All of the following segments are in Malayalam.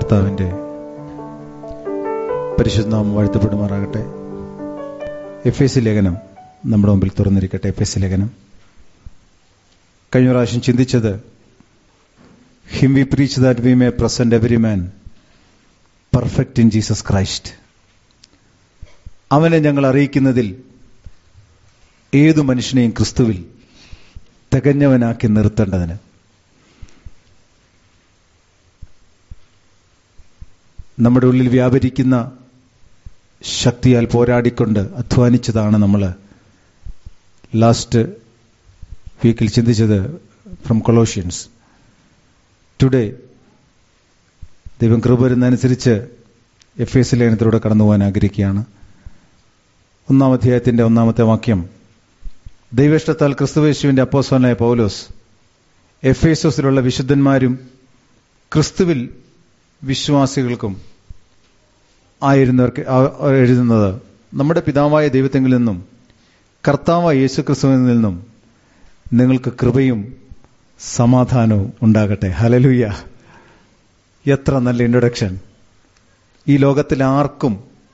കർത്താവിൻ്റെ പരിശുദ്ധനാമം വാഴ്ത്തപ്പെടുമാറാകട്ടെ എഫ് എസ് ലേഖനം നമ്മുടെ മുമ്പിൽ തുറന്നിരിക്കട്ടെ എഫ് എസ് ലേഖനം കഴിഞ്ഞ പ്രാവശ്യം ചിന്തിച്ചത് him we preach that we may present every man perfect in Jesus Christ അവനെ ഞങ്ങൾ അറിയിക്കുന്നതിൽ ഏതു മനുഷ്യനെയും ക്രിസ്തുവിൽ തികഞ്ഞവനാക്കി നിർത്തേണ്ടതിന് നമ്മുടെ ഉള്ളിൽ വ്യാപരിക്കുന്ന ശക്തിയാൽ പോരാടിക്കൊണ്ട് അധ്വാനിച്ചതാണ് നമ്മൾ ലാസ്റ്റ് വീക്കിൽ ചിന്തിച്ചത് ഫ്രം കൊളോഷ്യൻസ് ടുഡേ ദൈവം കൃപ വരുന്നതനുസരിച്ച് എഫ് എസ് ലേഖനത്തിലൂടെ കടന്നു പോകാൻ ആഗ്രഹിക്കുകയാണ് ഒന്നാം അധ്യായത്തിന്റെ ഒന്നാമത്തെ വാക്യം ദൈവേഷ്ടത്താൽ ക്രിസ്തുവേശുവിന്റെ അപ്പോസ്വനായ പൗലോസ് എഫ് എസോസിലുള്ള വിശുദ്ധന്മാരും ക്രിസ്തുവിൽ വിശ്വാസികൾക്കും ആയിരുന്നവർക്ക് എഴുതുന്നത് നമ്മുടെ പിതാവായ ദൈവത്തെങ്കിൽ നിന്നും കർത്താവായ യേശു ക്രിസ്തുവിൽ നിന്നും നിങ്ങൾക്ക് കൃപയും സമാധാനവും ഉണ്ടാകട്ടെ ഹലലുയ്യ എത്ര നല്ല ഇൻട്രൊഡക്ഷൻ ഈ ലോകത്തിൽ ആർക്കും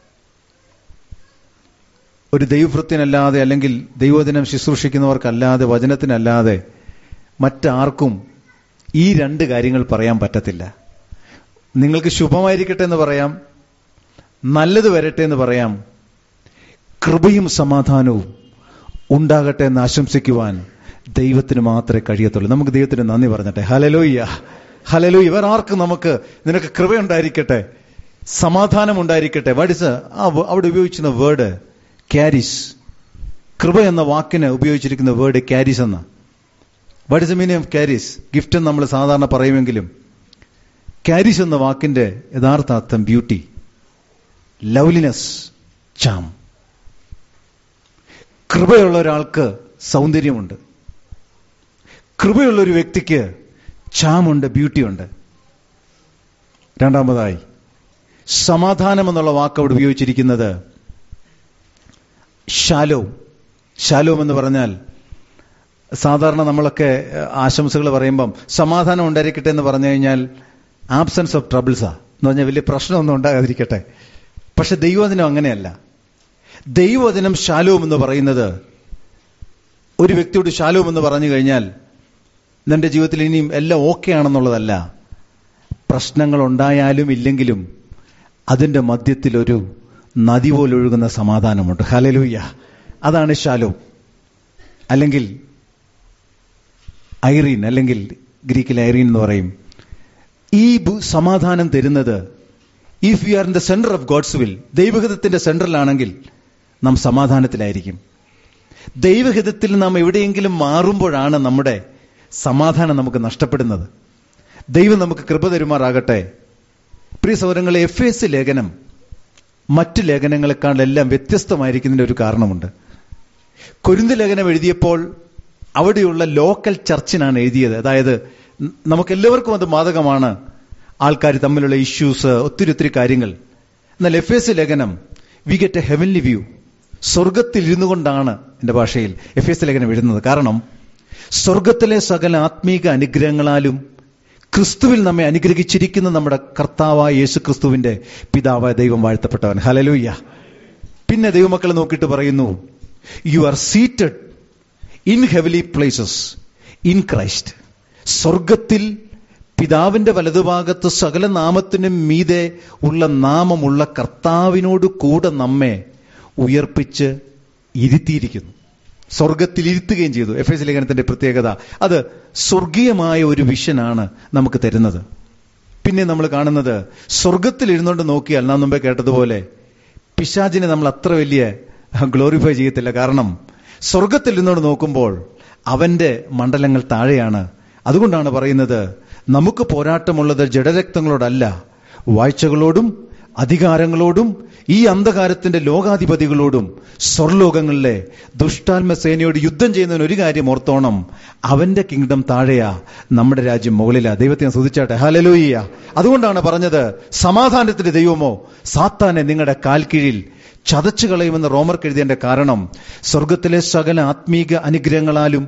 ഒരു ദൈവഭൃത്യനല്ലാതെ അല്ലെങ്കിൽ ദൈവദിനം ശുശ്രൂഷിക്കുന്നവർക്കല്ലാതെ വചനത്തിനല്ലാതെ മറ്റാർക്കും ഈ രണ്ട് കാര്യങ്ങൾ പറയാൻ പറ്റത്തില്ല നിങ്ങൾക്ക് ശുഭമായിരിക്കട്ടെ എന്ന് പറയാം നല്ലത് വരട്ടെ എന്ന് പറയാം കൃപയും സമാധാനവും ഉണ്ടാകട്ടെ എന്ന് ആശംസിക്കുവാൻ ദൈവത്തിന് മാത്രമേ കഴിയത്തുള്ളൂ നമുക്ക് ദൈവത്തിന് നന്ദി പറഞ്ഞട്ടെ ഹലലോയ്യ ഹലലോ ഇവർ ആർക്കും നമുക്ക് നിനക്ക് കൃപയുണ്ടായിരിക്കട്ടെ സമാധാനം ഉണ്ടായിരിക്കട്ടെ വാട്ട് ആ അവിടെ ഉപയോഗിച്ചിരുന്ന വേർഡ് ക്യാരിസ് കൃപ എന്ന വാക്കിന് ഉപയോഗിച്ചിരിക്കുന്ന വേർഡ് ക്യാരിസ് എന്ന what is a meaning of charis gift എന്ന് നമ്മൾ സാധാരണ പറയുമെങ്കിലും ക്യാരിസ് എന്ന വാക്കിന്റെ യഥാർത്ഥ അർത്ഥം ബ്യൂട്ടി ലവ്ലിനെസ് ചാം കൃപയുള്ള ഒരാൾക്ക് സൗന്ദര്യമുണ്ട് കൃപയുള്ള ഒരു വ്യക്തിക്ക് ചാമുണ്ട് ബ്യൂട്ടിയുണ്ട് രണ്ടാമതായി സമാധാനം എന്നുള്ള വാക്ക് അവിടെ ഉപയോഗിച്ചിരിക്കുന്നത് ഷാലോം ഷാലോം എന്ന് പറഞ്ഞാൽ സാധാരണ നമ്മളൊക്കെ ആശംസകൾ പറയുമ്പം സമാധാനം ഉണ്ടായിരിക്കട്ടെ എന്ന് പറഞ്ഞു കഴിഞ്ഞാൽ ആബ്സെൻസ് ഓഫ് ട്രബിൾസാ എന്ന് പറഞ്ഞാൽ വലിയ പ്രശ്നമൊന്നും ഉണ്ടാകാതിരിക്കട്ടെ പക്ഷെ ദൈവദിനം അങ്ങനെയല്ല ദൈവദിനം ശാലോം എന്ന് പറയുന്നത് ഒരു വ്യക്തിയോട് ശാലോം എന്ന് പറഞ്ഞു കഴിഞ്ഞാൽ നിന്റെ ജീവിതത്തിൽ ഇനിയും എല്ലാം ഓക്കെ ആണെന്നുള്ളതല്ല പ്രശ്നങ്ങൾ ഉണ്ടായാലും ഇല്ലെങ്കിലും അതിന്റെ മധ്യത്തിൽ ഒരു നദി പോലൊഴുകുന്ന സമാധാനമുണ്ട് ഹലലൂയ അതാണ് ശാലോം അല്ലെങ്കിൽ ഐറീൻ അല്ലെങ്കിൽ ഗ്രീക്കിൽ ഐറീൻ എന്ന് പറയും ഈ സമാധാനം തരുന്നത് if you are in the centre of God's will ദൈവഹിതത്തിന്റെ സെന്ററിലാണെങ്കിൽ നാം സമാധാനത്തിലായിരിക്കും ദൈവഹിതത്തിൽ നാം എവിടെയെങ്കിലും മാറുമ്പോഴാണ് നമ്മുടെ സമാധാനം നമുക്ക് നഷ്ടപ്പെടുന്നത് ദൈവം നമുക്ക് കൃപ തരുമാറാകട്ടെ പ്രിയ സൗരങ്ങളെ എഫ് എസ് ലേഖനം മറ്റു ലേഖനങ്ങളെക്കാളെല്ലാം വ്യത്യസ്തമായിരിക്കുന്നതിന്റെ ഒരു കാരണമുണ്ട് കൊരിന്ത് ലേഖനം എഴുതിയപ്പോൾ അവിടെയുള്ള ലോക്കൽ ചർച്ചിനാണ് എഴുതിയത് അതായത് നമുക്കെല്ലാവർക്കും അത് ബാധകമാണ് ആൾക്കാർ തമ്മിലുള്ള ഇഷ്യൂസ് ഒത്തിരി ഒത്തിരി കാര്യങ്ങൾ എന്നാൽ എഫ് എസ് ലേഖനം we get a heavenly view സ്വർഗത്തിൽ ഇരുന്നു കൊണ്ടാണ് എന്റെ ഭാഷയിൽ എഫ് എസ് ലേഖനം എഴുതുന്നത് കാരണം സ്വർഗത്തിലെ സകല ആത്മീക അനുഗ്രഹങ്ങളാലും ക്രിസ്തുവിൽ നമ്മെ അനുഗ്രഹിച്ചിരിക്കുന്ന നമ്മുടെ കർത്താവായ യേശു ക്രിസ്തുവിന്റെ പിതാവായ ദൈവം വാഴ്ത്തപ്പെട്ടവൻ ഹലലൂയ്യ പിന്നെ ദൈവമക്കളെ നോക്കിയിട്ട് പറയുന്നു you are seated in heavenly places in Christ സ്വർഗത്തിൽ പിതാവിന്റെ വലതുഭാഗത്ത് സകല നാമത്തിനും മീതെ ഉള്ള നാമമുള്ള കർത്താവിനോട് കൂടെ നമ്മെ ഉയർപ്പിച്ച് ഇരുത്തിയിരിക്കുന്നു സ്വർഗത്തിൽ ഇരുത്തുകയും ചെയ്തു എഫ് എസ് ലേഖനത്തിന്റെ പ്രത്യേകത അത് സ്വർഗീയമായ ഒരു വിഷനാണ് നമുക്ക് തരുന്നത് പിന്നെ നമ്മൾ കാണുന്നത് സ്വർഗത്തിൽ ഇരുന്നുകൊണ്ട് നോക്കിയാൽ നാം മുമ്പേ കേട്ടതുപോലെ പിശാചിനെ നമ്മൾ അത്ര വലിയ ഗ്ലോറിഫൈ ചെയ്യത്തില്ല കാരണം സ്വർഗത്തിൽ ഇരുന്നുകൊണ്ട് നോക്കുമ്പോൾ അവന്റെ മണ്ഡലങ്ങൾ താഴെയാണ് അതുകൊണ്ടാണ് പറയുന്നത് നമുക്ക് പോരാട്ടമുള്ളത് ജഡരക്തങ്ങളോടല്ല വാഴ്ചകളോടും അധികാരങ്ങളോടും ഈ അന്ധകാരത്തിന്റെ ലോകാധിപതികളോടും സ്വർലോകങ്ങളിലെ ദുഷ്ടാത്മസേനയോട് യുദ്ധം ചെയ്യുന്നതിന് ഒരു കാര്യം ഓർത്തോണം അവന്റെ കിങ്ഡം താഴെയാ നമ്മുടെ രാജ്യം മുകളിലാ ദൈവത്തെ ശ്രദ്ധിച്ചാട്ടെ ഹലലൂയ്യ അതുകൊണ്ടാണ് പറഞ്ഞത് സമാധാനത്തിന്റെ ദൈവമോ സാത്താനെ നിങ്ങളുടെ കാൽക്കീഴിൽ ചതച്ചു കളയുമെന്ന് റോമർക്ക് എഴുതിയതിന്റെ കാരണം സ്വർഗത്തിലെ സകല ആത്മീക അനുഗ്രഹങ്ങളാലും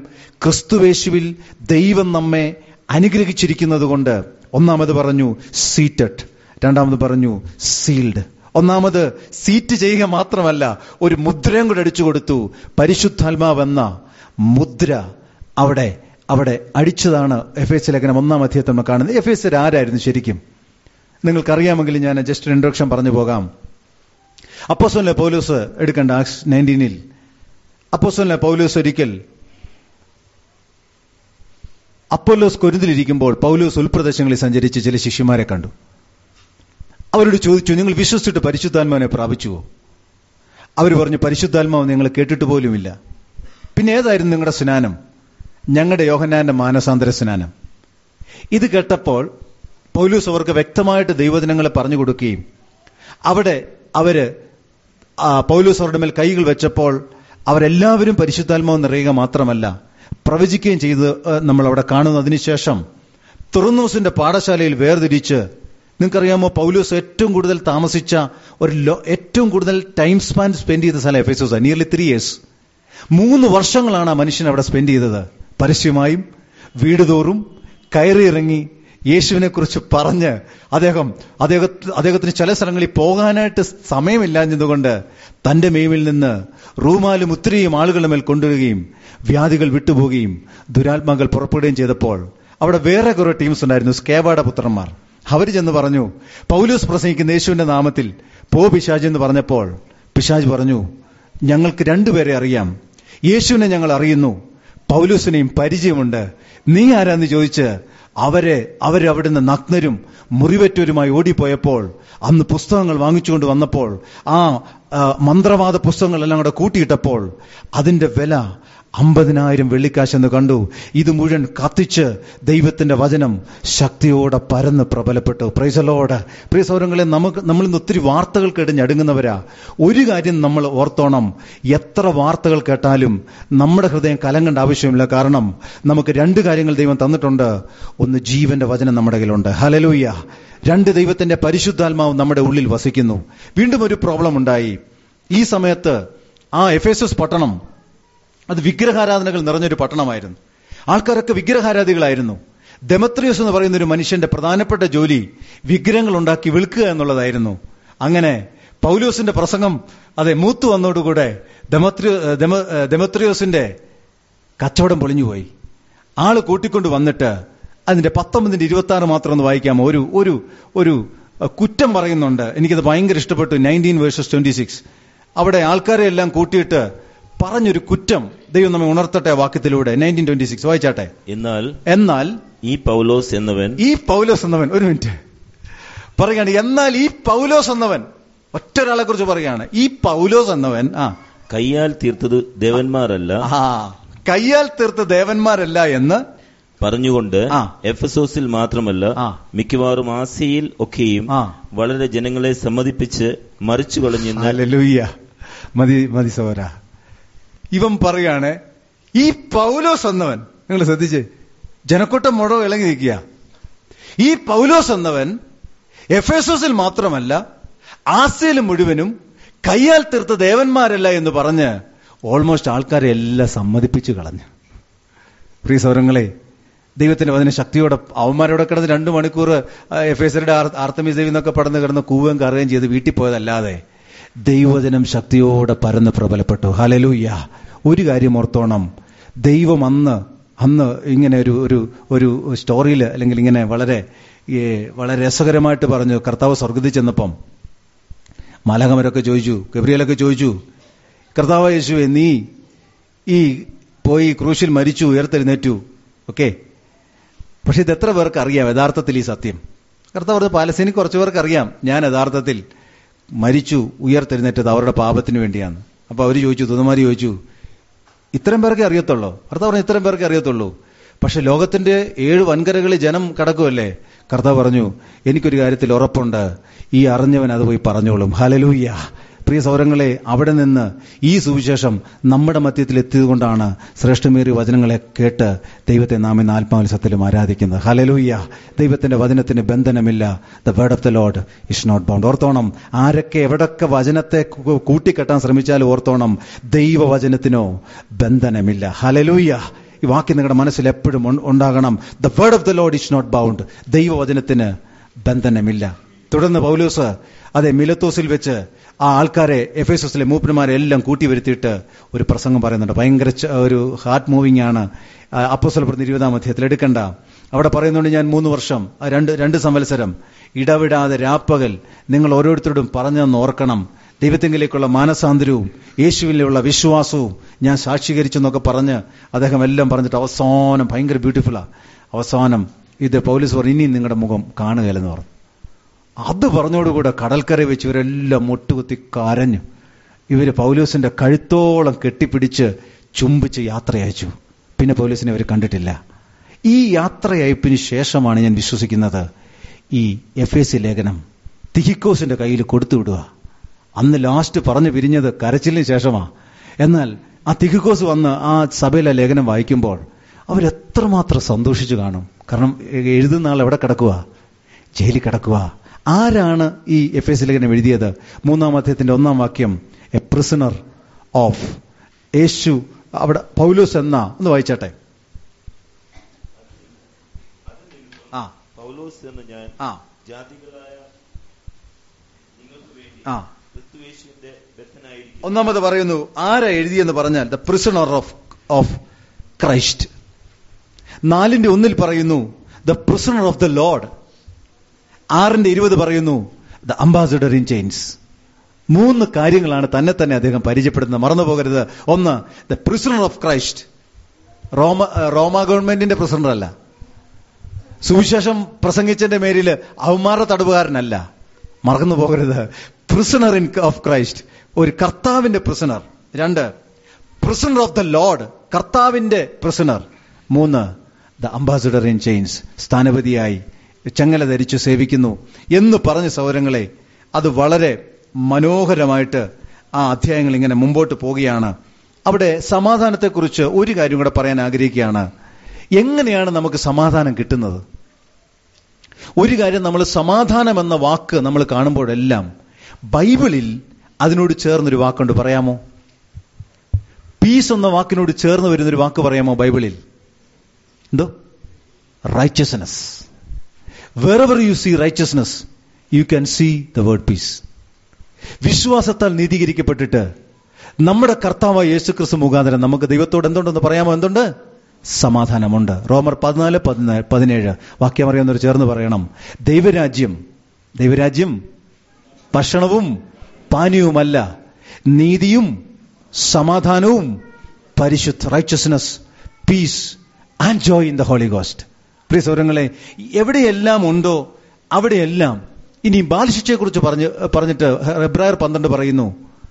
ക്രിസ്തുവേശുവിൽ ദൈവം നമ്മെ അനുഗ്രഹിച്ചിരിക്കുന്നത് കൊണ്ട് ഒന്നാമത് പറഞ്ഞു സീറ്റഡ് രണ്ടാമത് പറഞ്ഞു സീൽഡ് ഒന്നാമത് സീറ്റ് ചെയ്യുക മാത്രമല്ല ഒരു മുദ്രയും കൂടെ അടിച്ചു കൊടുത്തു പരിശുദ്ധാത്മാവെന്ന മുദ്ര അവിടെ അവിടെ അടിച്ചതാണ് എഫ് എസ് ലേഖനം ഒന്നാം അധ്യായത്തിൽ നമ്മൾ കാണുന്നത് എഫ് എസ് ആരായിരുന്നു ശരിക്കും നിങ്ങൾക്കറിയാമെങ്കിൽ ഞാൻ ജസ്റ്റ് ഇൻട്രൊഡക്ഷൻ പറഞ്ഞു പോകാം അപ്പോസോലെ പൗലൂസ് എടുക്കേണ്ട ആക്സ് നയൻറ്റീനിൽ അപ്പോസോലെ പൗലൂസ് ഒരിക്കൽ അപ്പോലോസ് കൊരുന്നിലിരിക്കുമ്പോൾ പൗലൂസ് ഉൾപ്രദേശങ്ങളിൽ സഞ്ചരിച്ച് ചില ശിഷ്യന്മാരെ കണ്ടു അവരോട് ചോദിച്ചു നിങ്ങൾ വിശ്വസിച്ചിട്ട് പരിശുദ്ധാത്മാവിനെ പ്രാപിച്ചുവോ അവർ പറഞ്ഞു പരിശുദ്ധാത്മാവ് നിങ്ങൾ കേട്ടിട്ട് പോലുമില്ല പിന്നെ ഏതായിരുന്നു നിങ്ങളുടെ സ്നാനം ഞങ്ങളുടെ യോഹന്നാന്റെ മാനസാന്തര സ്നാനം ഇത് കേട്ടപ്പോൾ പൗലൂസ് അവർക്ക് വ്യക്തമായിട്ട് ദൈവദിനങ്ങളെ പറഞ്ഞു കൊടുക്കുകയും അവിടെ അവര് ആ, പൗലൂസ് അവരുടെ മേൽ കൈകൾ വെച്ചപ്പോൾ അവരെല്ലാവരും പരിശുദ്ധാത്മാവ് നിറയുക മാത്രമല്ല പ്രവചിക്കുകയും ചെയ്ത് ഏഹ്, നമ്മൾ അവിടെ കാണുന്നു അതിനുശേഷം തുറന്നൂസിന്റെ പാഠശാലയിൽ വേർതിരിച്ച് നിങ്ങൾക്കറിയാമോ പൗലൂസ് ഏറ്റവും കൂടുതൽ താമസിച്ച ഒരു ലോ- ഏറ്റവും കൂടുതൽ ടൈം സ്പാൻ സ്പെൻഡ് ചെയ്ത സ്ഥലം എഫേസോസ് നിയർലി ത്രീ ഇയേഴ്സ് മൂന്ന് വർഷങ്ങളാണ് ആ മനുഷ്യൻ അവിടെ സ്പെൻഡ് ചെയ്തത് പരസ്യമായും വീട് തോറും കയറിയിറങ്ങി യേശുവിനെ കുറിച്ച് പറഞ്ഞ് അദ്ദേഹം അദ്ദേഹത്തിന് അദ്ദേഹത്തിന് ചില സ്ഥലങ്ങളിൽ പോകാനായിട്ട് സമയമില്ലാഞ്ഞതുകൊണ്ട് തന്റെ മേവിൽ നിന്ന് റൂമാലും ഉത്തിരിയും ആളുകളുടെ മേൽ കൊണ്ടുവരികയും വ്യാധികൾ വിട്ടുപോകുകയും ദുരാത്മാക്കൾ പുറപ്പെടുകയും ചെയ്തപ്പോൾ അവിടെ വേറെ കുറെ ടീംസ് ഉണ്ടായിരുന്നു സ്കേവാട പുത്രന്മാർ അവർ ചെന്ന് പറഞ്ഞു പൗലൂസ് പ്രസംഗിക്കുന്ന യേശുവിന്റെ നാമത്തിൽ പോ പിശാജ് എന്ന് പറഞ്ഞപ്പോൾ പിശാജ് പറഞ്ഞു ഞങ്ങൾക്ക് രണ്ടുപേരെ അറിയാം യേശുവിനെ ഞങ്ങൾ അറിയുന്നു പൗലൂസിനെയും പരിചയമുണ്ട് നീ ആരാന്ന് ചോദിച്ച് അവരെ അവരെ അവിടുന്ന് നഗ്നരും മുറിവറ്റവരുമായി ഓടിപ്പോയപ്പോൾ അന്ന് പുസ്തകങ്ങൾ വാങ്ങിച്ചുകൊണ്ട് വന്നപ്പോൾ ആ ആ, മന്ത്രവാദ പുസ്തകങ്ങളെല്ലാം കൂടെ കൂട്ടിയിട്ടപ്പോൾ അതിന്റെ വില അമ്പതിനായിരം വെള്ളിക്കാശെന്ന് കണ്ടു ഇത് മുഴുവൻ കത്തിച്ച് ദൈവത്തിന്റെ വചനം ശക്തിയോടെ പരന്ന് പ്രബലപ്പെട്ടു പ്രൈസലോട് പ്രിയ സൗരങ്ങളെ നമുക്ക് നമ്മൾ ഇന്ന് ഒത്തിരി വാർത്തകൾ കേട്ട് ഞടുങ്ങുന്നവരാ ഒരു കാര്യം നമ്മൾ ഓർത്തോണം എത്ര വാർത്തകൾ കേട്ടാലും നമ്മുടെ ഹൃദയം കലങ്ങേണ്ട ആവശ്യമില്ല കാരണം നമുക്ക് രണ്ട് കാര്യങ്ങൾ ദൈവം തന്നിട്ടുണ്ട് ഒന്ന് ജീവന്റെ വചനം നമ്മുടെ കയ്യിലുണ്ട് ഹലലൂയ്യ രണ്ട് ദൈവത്തിന്റെ പരിശുദ്ധാത്മാവ് നമ്മുടെ ഉള്ളിൽ വസിക്കുന്നു വീണ്ടും ഒരു പ്രോബ്ലം ഉണ്ടായി ഈ സമയത്ത് ആ എഫേസസ് പട്ടണം അത് വിഗ്രഹാരാധനകൾ നിറഞ്ഞൊരു പട്ടണമായിരുന്നു ആൾക്കാരൊക്കെ വിഗ്രഹാരാധികളായിരുന്നു ഡെമത്രിയോസ് എന്ന് പറയുന്ന ഒരു മനുഷ്യന്റെ പ്രധാനപ്പെട്ട ജോലി വിഗ്രഹങ്ങൾ ഉണ്ടാക്കി വിൽക്കുക എന്നുള്ളതായിരുന്നു അങ്ങനെ പൗലോസിന്റെ പ്രസംഗം അതെ മൂത്തു വന്നതോടുകൂടെ ഡെമത്രിയോ ഡെമ- ഡെമത്രിയോസിന്റെ കച്ചവടം പൊളിഞ്ഞുപോയി ആള് കൂട്ടിക്കൊണ്ട് വന്നിട്ട് അതിന്റെ പത്തൊമ്പതിന്റെ ഇരുപത്തി ആറ് മാത്രം ഒന്ന് വായിക്കാമോ ഒരു ഒരു ഒരു അഹ്, കുറ്റം പറയുന്നുണ്ട് എനിക്കത് ഭയങ്കര ഇഷ്ടപ്പെട്ടു നയൻറ്റീൻ വേഴ്സസ് ട്വന്റി സിക്സ് അവിടെ ആൾക്കാരെ എല്ലാം കൂട്ടിയിട്ട് പറഞ്ഞൊരു കുറ്റം ദൈവം നമ്മെ ഉണർത്തട്ടെ ആ വാക്യത്തിലൂടെ നയൻറ്റീൻ ട്വന്റി സിക്സ് വായിച്ചാട്ടെ എന്നാൽ എന്നാൽ ഈ പൗലോസ് എന്നവൻ ഈ പൗലോസ് എന്നവൻ ഒരു മിനിറ്റ് പറയാണ് എന്നാൽ ഈ പൗലോസ് എന്നവൻ ഒറ്റ ഒരാളെ കുറിച്ച് പറയാണ് ഈ പൗലോസ് എന്നവൻ ആ കയ്യാൽ തീർത്തത് ദേവന്മാരല്ല ആ കയ്യാൽ തീർത്ത ദേവന്മാരല്ല എന്ന് പറഞ്ഞുകൊണ്ട് ആ. എഫസോസിൽ മാത്രമല്ല ആ. മിക്കവാറും ആസിയയിൽ ഒക്കെയും ആ. വളരെ ജനങ്ങളെ സമ്മതിപ്പിച്ച് മറിച്ചു കളഞ്ഞെന്ന് ഹല്ലേലൂയ മതി മതി സോര ഇവൻ പറയാണ് ഈ പൗലോസ് എന്നവൻ നിങ്ങൾ ശ്രദ്ധിച്ച് ജനക്കൂട്ടം മുഴുവൻ ഇളങ്ങി നിൽക്കുക ഈ പൗലോസ് എന്നവൻ എഫേസോസിൽ മാത്രമല്ല ആസിയയിൽ മുഴുവനും കയ്യാൽ തീർത്ത ദേവന്മാരല്ല എന്ന് പറഞ്ഞ് ഓൾമോസ്റ്റ് ആൾക്കാരെ എല്ലാം സമ്മതിപ്പിച്ചു കളഞ്ഞു പ്രിയ സൗരങ്ങളെ ദൈവത്തിന്റെ അതിന് ശക്തിയോടെ അവന്മാരോടെ കിടന്ന് രണ്ടു മണിക്കൂർ എഫ് എസ് ആർത്തമീസ് ദേവി എന്നൊക്കെ പടന്ന് കിടന്ന് കൂവുകയും കറുകയും ചെയ്ത് വീട്ടിൽ പോയതല്ലാതെ ദൈവജനം ശക്തിയോടെ പരന്ന് പ്രബലപ്പെട്ടു ഹലലൂയ്യ ഒരു കാര്യം ഓർത്തോണം ദൈവം അന്ന് അന്ന് ഇങ്ങനെ ഒരു ഒരു ഒരു സ്റ്റോറിയിൽ അല്ലെങ്കിൽ ഇങ്ങനെ വളരെ ഏ, വളരെ രസകരമായിട്ട് പറഞ്ഞു കർത്താവ് സ്വർഗത്തിൽ ചെന്നപ്പം മാലകമരൊക്കെ ചോദിച്ചു ഗബ്രിയലൊക്കെ ചോദിച്ചു കർത്താവ് യേശുവെ നീ ഈ പോയി ക്രൂശിൽ മരിച്ചു ഉയർത്തെഴുന്നേറ്റു ഓക്കെ പക്ഷെ ഇത് എത്ര പേർക്ക് അറിയാം യഥാർത്ഥത്തിൽ ഈ സത്യം കർത്താവ് പറഞ്ഞ പാലസ്തീനിൽ കുറച്ചു പേർക്ക് അറിയാം ഞാൻ യഥാർത്ഥത്തിൽ മരിച്ചു ഉയർത്തെഴുന്നേറ്റത് അവരുടെ പാപത്തിന് വേണ്ടിയാണ് അപ്പൊ അവർ ചോദിച്ചു തുന്നമാരി ചോദിച്ചു ഇത്രയും പേർക്കേ അറിയത്തുള്ളൂ കർത്താവ് പറഞ്ഞു ഇത്രയും പേർക്കേ അറിയത്തുള്ളൂ പക്ഷെ ലോകത്തിന്റെ ഏഴ് വൻകരകളിൽ ജനം കടക്കുമല്ലേ കർത്താവ് പറഞ്ഞു എനിക്കൊരു കാര്യത്തിൽ ഉറപ്പുണ്ട് ഈ അറിഞ്ഞവൻ അത് പോയി പറഞ്ഞോളും ഹലലൂയ്യ പ്രിയ സൗരങ്ങളെ അവിടെ നിന്ന് ഈ സുവിശേഷം നമ്മുടെ മധ്യത്തിൽ എത്തിയതുകൊണ്ടാണ് ശ്രേഷ്ഠമേറിയ വചനങ്ങളെ കേട്ട് ദൈവത്തെ നാം ഇന്ന് ആത്മാത്സത്തിലും ആരാധിക്കുന്നത് ഹലലൂയ്യ ദൈവത്തിന്റെ വചനത്തിന് ബന്ധനമില്ല the word of the Lord is not bound ഓർത്തോണം ആരൊക്കെ എവിടൊക്കെ വചനത്തെ കൂ- കൂട്ടിക്കെട്ടാൻ ശ്രമിച്ചാലും ഓർത്തോണം ദൈവവചനത്തിനോ ബന്ധനമില്ല ഹലലൂയ്യ ഈ വാക്യം നിങ്ങളുടെ മനസ്സിൽ എപ്പോഴും ഉൺ- ഉണ്ടാകണം the word of the Lord is not bound ദൈവവചനത്തിന് ബന്ധനമില്ല തുടർന്ന് പൗലോസ് അതെ മിലത്തോസിൽ വെച്ച് ആ ആൾക്കാരെ എഫ് എസ് എസിലെ മൂപ്പന്മാരെ എല്ലാം കൂട്ടി വരുത്തിയിട്ട് ഒരു പ്രസംഗം പറയുന്നുണ്ട് ഭയങ്കര ച- ഒരു ഹാർട്ട് മൂവിംഗ് ആണ് അപ്പോസ്തലപ്രതി ഇരുപതാം അധ്യായത്തിൽ എടുക്കണ്ട അവിടെ പറയുന്നുണ്ട് ഞാൻ മൂന്ന് വർഷം ആ രണ്ട് രണ്ട് സംവത്സരം ഇടവിടാതെ രാപ്പകൽ നിങ്ങൾ ഓരോരുത്തരോടും പറഞ്ഞെന്ന് ഓർക്കണം ദൈവത്തെങ്കിലേക്കുള്ള മാനസാന്തരവും യേശുവിലുള്ള വിശ്വാസവും ഞാൻ സാക്ഷീകരിച്ചു എന്നൊക്കെ പറഞ്ഞ് അദ്ദേഹം എല്ലാം പറഞ്ഞിട്ട് അവസാനം ഭയങ്കര ബ്യൂട്ടിഫുള്ളാ അവസാനം ഇത് പൗലിസ് പറഞ്ഞു ഇനി നിങ്ങളുടെ മുഖം കാണുകയില്ലെന്ന് പറഞ്ഞു അത് പറഞ്ഞോടുകൂടെ കടൽക്കര വെച്ച് ഇവരെല്ലാം മുട്ടുകുത്തി കരഞ്ഞു ഇവര് പൗലോസിന്റെ കഴുത്തോളം കെട്ടിപ്പിടിച്ച് ചുംബിച്ച് യാത്രയച്ചു പിന്നെ പൗലോസിനെ അവർ കണ്ടിട്ടില്ല ഈ യാത്രയയപ്പിന് ശേഷമാണ് ഞാൻ വിശ്വസിക്കുന്നത് ഈ എഫ് എസ് സി ലേഖനം തിഹിക്കോസിന്റെ കയ്യിൽ കൊടുത്തു വിടുക അന്ന് ലാസ്റ്റ് പറഞ്ഞു പിരിഞ്ഞത് കരച്ചിലിന് ശേഷമാ എന്നാൽ ആ തിഹിക്കോസ് വന്ന് ആ സഭയിലെ ലേഖനം വായിക്കുമ്പോൾ അവരെത്രമാത്രം സന്തോഷിച്ചു കാണും കാരണം എ- എഴുതുന്ന ആൾ എവിടെ കിടക്കുക ജയിലിൽ കിടക്കുക ആരാണ് ഈ എഫ് എസ് ലേഖനം എഴുതിയത് മൂന്നാം അധ്യായത്തിന്റെ ഒന്നാം വാക്യം എ പ്രിസണർ ഓഫ് യേശു അവിടെ പൗലോസ് എന്ന ഒന്ന് വായിച്ചാട്ടെ ആ പൗലോസ് എന്ന് ഞാൻ ആ ജാതികളായ നിങ്ങൾക്ക് വേണ്ടി ആ ക്രിസ്തുയേശുവിന്റെ ബദ്ധനായിരിക്കും ഒന്നാമത് പറയുന്നു ആരാ എഴുതിയെന്ന് പറഞ്ഞാൽ the prisoner of of Christ നാലിന്റെ ഒന്നിൽ പറയുന്നു the prisoner of the Lord ആറിന്റെ ഇരുപത് പറയുന്നു ദ അംബാസിഡർ ഇൻ ചെയിൻസ് മൂന്ന് കാര്യങ്ങളാണ് തന്നെ തന്നെ അദ്ദേഹം പരിചയപ്പെടുന്നത് മറന്നു പോകരുത് ഒന്ന് ദ പ്രിസണർ ഓഫ് ക്രൈസ്റ്റ് റോമ റോമ ഗവൺമെന്റിന്റെ പ്രിസണർ അല്ല സുവിശേഷം പ്രസംഗിച്ചതിന്റെ മേരിൽ അവമാര തടവുകാരനല്ല മറന്നു പോകരുത് പ്രിസണർ ഇൻ ഓഫ് ക്രൈസ്റ്റ് ഒരു കർത്താവിന്റെ പ്രിസണർ രണ്ട് പ്രിസണർ ഓഫ് ദ ലോഡ് കർത്താവിന്റെ പ്രിസണർ മൂന്ന് ദ അംബാസിഡർ ഇൻ ചെയിൻസ് സ്ഥാനപതിയായി ചങ്ങല ധരിച്ചു സേവിക്കുന്നു എന്ന് പറഞ്ഞ സൗരങ്ങളെ അത് വളരെ മനോഹരമായിട്ട് ആ അധ്യായങ്ങൾ ഇങ്ങനെ മുമ്പോട്ട് പോവുകയാണ് അവിടെ സമാധാനത്തെക്കുറിച്ച് ഒരു കാര്യം കൂടെ പറയാൻ ആഗ്രഹിക്കുകയാണ് എങ്ങനെയാണ് നമുക്ക് സമാധാനം കിട്ടുന്നത് ഒരു കാര്യം നമ്മൾ സമാധാനം എന്ന വാക്ക് നമ്മൾ കാണുമ്പോഴെല്ലാം ബൈബിളിൽ അതിനോട് ചേർന്നൊരു വാക്കുണ്ട് പറയാമോ പീസ് എന്ന വാക്കിനോട് ചേർന്ന് വരുന്നൊരു വാക്ക് പറയാമോ ബൈബിളിൽ എന്തോ righteousness wherever you see righteousness you can see the word peace വിശ്വാസത്താൽ നീതീകരിക്കപ്പെട്ടിട്ട് നമ്മുടെ കർത്താവായ യേശുക്രിസ്തു മുഖാന്തരം നമുക്ക് ദൈവത്തോട് എന്തുണ്ടെന്ന് പറയാമോ എന്തുണ്ട് സമാധാനമുണ്ട് റോമർ പതിനാല് പതിനാല് പതിനേഴ് വാക്യം അറിയാവുന്നവർ ചേർന്ന് പറയണം ദൈവരാജ്യം ദൈവരാജ്യം ഭക്ഷണവും പാനീയവുമല്ല നീതിയും സമാധാനവും പരിശുദ്ധ righteousness peace and joy in the Holy Ghost പ്രിയ സൗരങ്ങളെ എവിടെയെല്ലാം ഉണ്ടോ അവിടെയെല്ലാം ഇനി ബാലശിക്ഷയെക്കുറിച്ച് പറഞ്ഞ് പറഞ്ഞിട്ട് എബ്രായർ പന്ത്രണ്ട് പറയുന്നു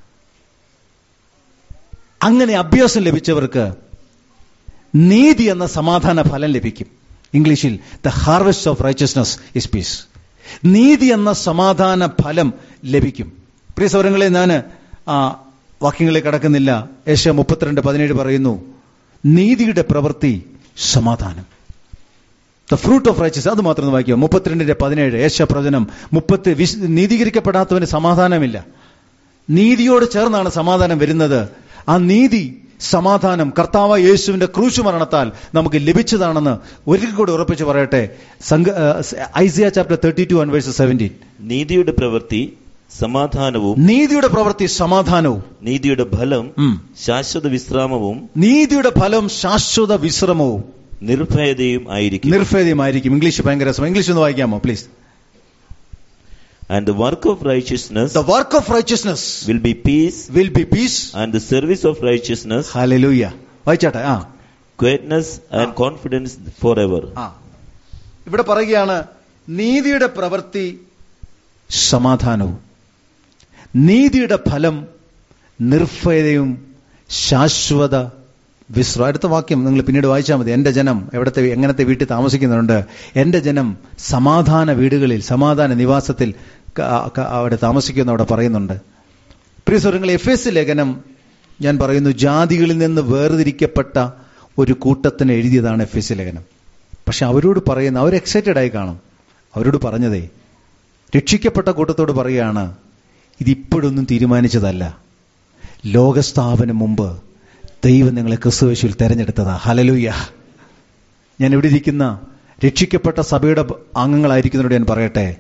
അങ്ങനെ അഭ്യാസം ലഭിച്ചവർക്ക് നീതി എന്ന സമാധാന ഫലം ലഭിക്കും ഇംഗ്ലീഷിൽ the harvest of righteousness is peace നീതി എന്ന സമാധാന ഫലം ലഭിക്കും പ്രിയ സൗരങ്ങളെ ഞാൻ ആ വാക്യങ്ങളിലേക്ക് കടക്കുന്നില്ല ഏഷ്യ മുപ്പത്തിരണ്ട് പതിനേഴ് പറയുന്നു നീതിയുടെ പ്രവൃത്തി സമാധാനം ദ ഫ്രൂട്ട് ഓഫ് റൈച്ചസ് അത് മാത്രം ഒന്ന് വായിക്കുക മുപ്പത്തിരണ്ടിന്റെ പതിനേഴ് ഏഷ്യ പ്രവചനം മുപ്പത്തി വിശ് നീതീകരിക്കപ്പെടാത്തവന് സമാധാനമില്ല നീതിയോട് ചേർന്നാണ് സമാധാനം വരുന്നത് ആ നീതി സമാധാനം കർത്താവ് യേശുവിന്റെ ക്രൂശു മരണത്താൽ നമുക്ക് ലഭിച്ചതാണെന്ന് ഒരിക്കൽ കൂടി ഉറപ്പിച്ച് പറയട്ടെ സംഘ Isaiah chapter thirty two and verse seventeen നീതിയുടെ പ്രവൃത്തി സമാധാനവും നീതിയുടെ പ്രവൃത്തി സമാധാനവും നീതിയുടെ ഫലം ഉം. ശാശ്വത വിശ്രാമവും നീതിയുടെ ഫലം ശാശ്വത വിശ്രമവും നിർഭയതയും ആയിരിക്കും നിർഭേദ്യമായിരിക്കും ഇംഗ്ലീഷ് ഭയങ്കര രസം ഇംഗ്ലീഷ് ഒന്ന് വായിക്കാമോ please and the work of righteousness the work of righteousness will be peace will be peace and the service of righteousness ഹാലലൂയ വായിച്ചാട്ടെ ആ quietness and confidence for ever ആ ഇവിടെ പറയുകയാണ് നീതിയുടെ പ്രവൃത്തി സമാധാനവും നീതിയുടെ ഫലം നിർഭയതയും ശാശ്വത വിശ്ര അടുത്ത വാക്യം നിങ്ങൾ പിന്നീട് വായിച്ചാൽ മതി എന്റെ ജനം എവിടത്തെ എങ്ങനത്തെ വീട്ടിൽ താമസിക്കുന്നുണ്ട് എന്റെ ജനം സമാധാന വീടുകളിൽ സമാധാന നിവാസത്തിൽ ക- ക- അവിടെ താമസിക്കുന്ന അവിടെ പറയുന്നുണ്ട് പ്രിയ സ്വരങ്ങൾ എഫ് എസ് ലേഖനം ഞാൻ പറയുന്നു ജാതികളിൽ നിന്ന് വേർതിരിക്കപ്പെട്ട ഒരു കൂട്ടത്തിന് എഴുതിയതാണ് എഫ് എസ് ലേഖനം പക്ഷെ അവരോട് പറയുന്ന അവർ എക്സൈറ്റഡ് ആയി കാണും അവരോട് പറഞ്ഞതേ രക്ഷിക്കപ്പെട്ട കൂട്ടത്തോട് പറയുകയാണ് ഇതിപ്പോഴൊന്നും തീരുമാനിച്ചതല്ല ലോകസ്ഥാപനം മുമ്പ് ദൈവം നിങ്ങളെ ക്രിസ്തുവേശുവിൽ തെരഞ്ഞെടുത്തതാ ഹലലൂയ ഞാൻ ഇവിടെ ഇരിക്കുന്ന രക്ഷിക്കപ്പെട്ട സഭയുടെ അംഗങ്ങളായിരിക്കുന്നവരോട് ഞാൻ പറയട്ടെ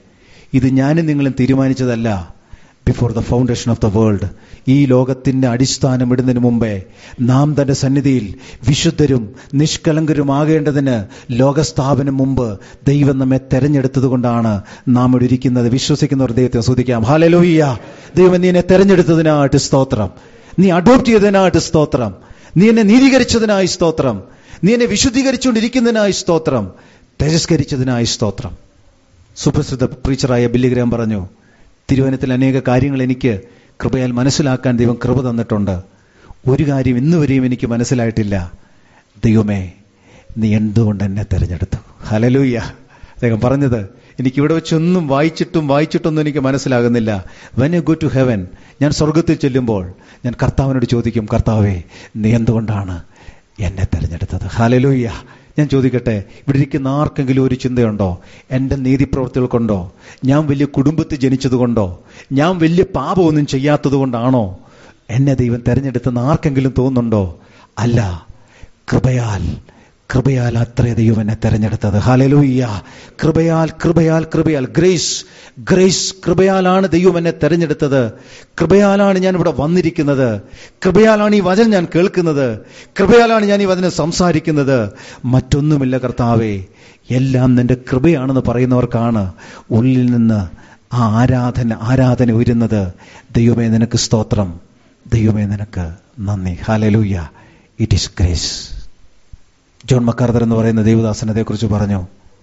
ഇത് ഞാനും നിങ്ങളും തീരുമാനിച്ചതല്ല before the foundation of the world ഈ ലോകത്തിന്റെ അടിസ്ഥാനം ഇടുന്നതിന് മുമ്പേ നാം തന്റെ സന്നിധിയിൽ വിശുദ്ധരും നിഷ്കലങ്കരുമാകേണ്ടതിന് ലോകസ്ഥാപനം മുമ്പ് ദൈവം നമ്മെ തെരഞ്ഞെടുത്തതുകൊണ്ടാണ് നാം ഇവിടെ ഇരിക്കുന്നത് വിശ്വസിക്കുന്നവർ ദൈവത്തെ സ്തുതിക്കാം ഹാലലോയ്യ ദൈവം നീ എന്നെ തെരഞ്ഞെടുത്തതിനായിട്ട് സ്തോത്രം നീ അഡോപ്റ്റ് ചെയ്തതിനായിട്ട് സ്തോത്രം നീ എന്നെ നീതീകരിച്ചതിനായി സ്തോത്രം നീ എന്നെ വിശുദ്ധീകരിച്ചുകൊണ്ടിരിക്കുന്നതിനായി സ്തോത്രം തേജസ്കരിച്ചതിനായി സ്തോത്രം സുപ്രസിദ്ധ പ്രീച്ചറായ ബില്ലിഗ്രാം പറഞ്ഞു തിരുവനത്തിൽ അനേക കാര്യങ്ങൾ എനിക്ക് കൃപയാൽ മനസ്സിലാക്കാൻ ദൈവം കൃപ തന്നിട്ടുണ്ട് ഒരു കാര്യം ഇന്നുവരെയും എനിക്ക് മനസ്സിലായിട്ടില്ല ദൈവമേ നീ എന്തുകൊണ്ട് എന്നെ തെരഞ്ഞെടുത്തു ഹലലൂയ്യ അദ്ദേഹം പറഞ്ഞത് എനിക്ക് ഇവിടെ വെച്ചൊന്നും വായിച്ചിട്ടും വായിച്ചിട്ടൊന്നും എനിക്ക് മനസ്സിലാകുന്നില്ല when you go to heaven ഞാൻ സ്വർഗത്തിൽ ചെല്ലുമ്പോൾ ഞാൻ കർത്താവിനോട് ചോദിക്കും കർത്താവേ നീ എന്തുകൊണ്ടാണ് എന്നെ തെരഞ്ഞെടുത്തത് ഹലലൂയ്യ ഞാൻ ചോദിക്കട്ടെ ഇവിടെ ഇരിക്കുന്ന ആർക്കെങ്കിലും ഒരു ചിന്തയുണ്ടോ എൻ്റെ നീതിപ്രവർത്തികൾ കൊണ്ടോ ഞാൻ വലിയ കുടുംബത്തിൽ ജനിച്ചതുകൊണ്ടോ ഞാൻ വലിയ പാപമൊന്നും ചെയ്യാത്തത് കൊണ്ടാണോ എന്നെ ദൈവം തെരഞ്ഞെടുത്തെന്ന് ആർക്കെങ്കിലും തോന്നുന്നുണ്ടോ അല്ല കൃപയാൽ കൃപയാൽ അത്രേ ദൈവം എന്നെ തെരഞ്ഞെടുത്തത് ഹാലലൂയ്യ കൃപയാൽ കൃപയാൽ കൃപയാൽ ഗ്രേസ് ഗ്രേസ് കൃപയാലാണ് ദൈവം എന്നെ തെരഞ്ഞെടുത്തത് കൃപയാലാണ് ഞാൻ ഇവിടെ വന്നിരിക്കുന്നത് കൃപയാലാണ് ഈ വചനം ഞാൻ കേൾക്കുന്നത് കൃപയാലാണ് ഞാൻ ഈ വചനം സംസാരിക്കുന്നത് മറ്റൊന്നുമില്ല കർത്താവേ എല്ലാം നിന്റെ കൃപയാണെന്ന് പറയുന്നവർക്കാണ് ഉള്ളിൽ നിന്ന് ആ ആരാധന ആരാധന ഉയരുന്നത് ദൈവമേ നിനക്ക് സ്തോത്രം ദൈവമേ നിനക്ക് നന്ദി ഹാലലൂയ്യ it is grace John MacArthur എന്ന് പറയുന്ന ദേവദാസൻ അതേക്കുറിച്ച് പറഞ്ഞു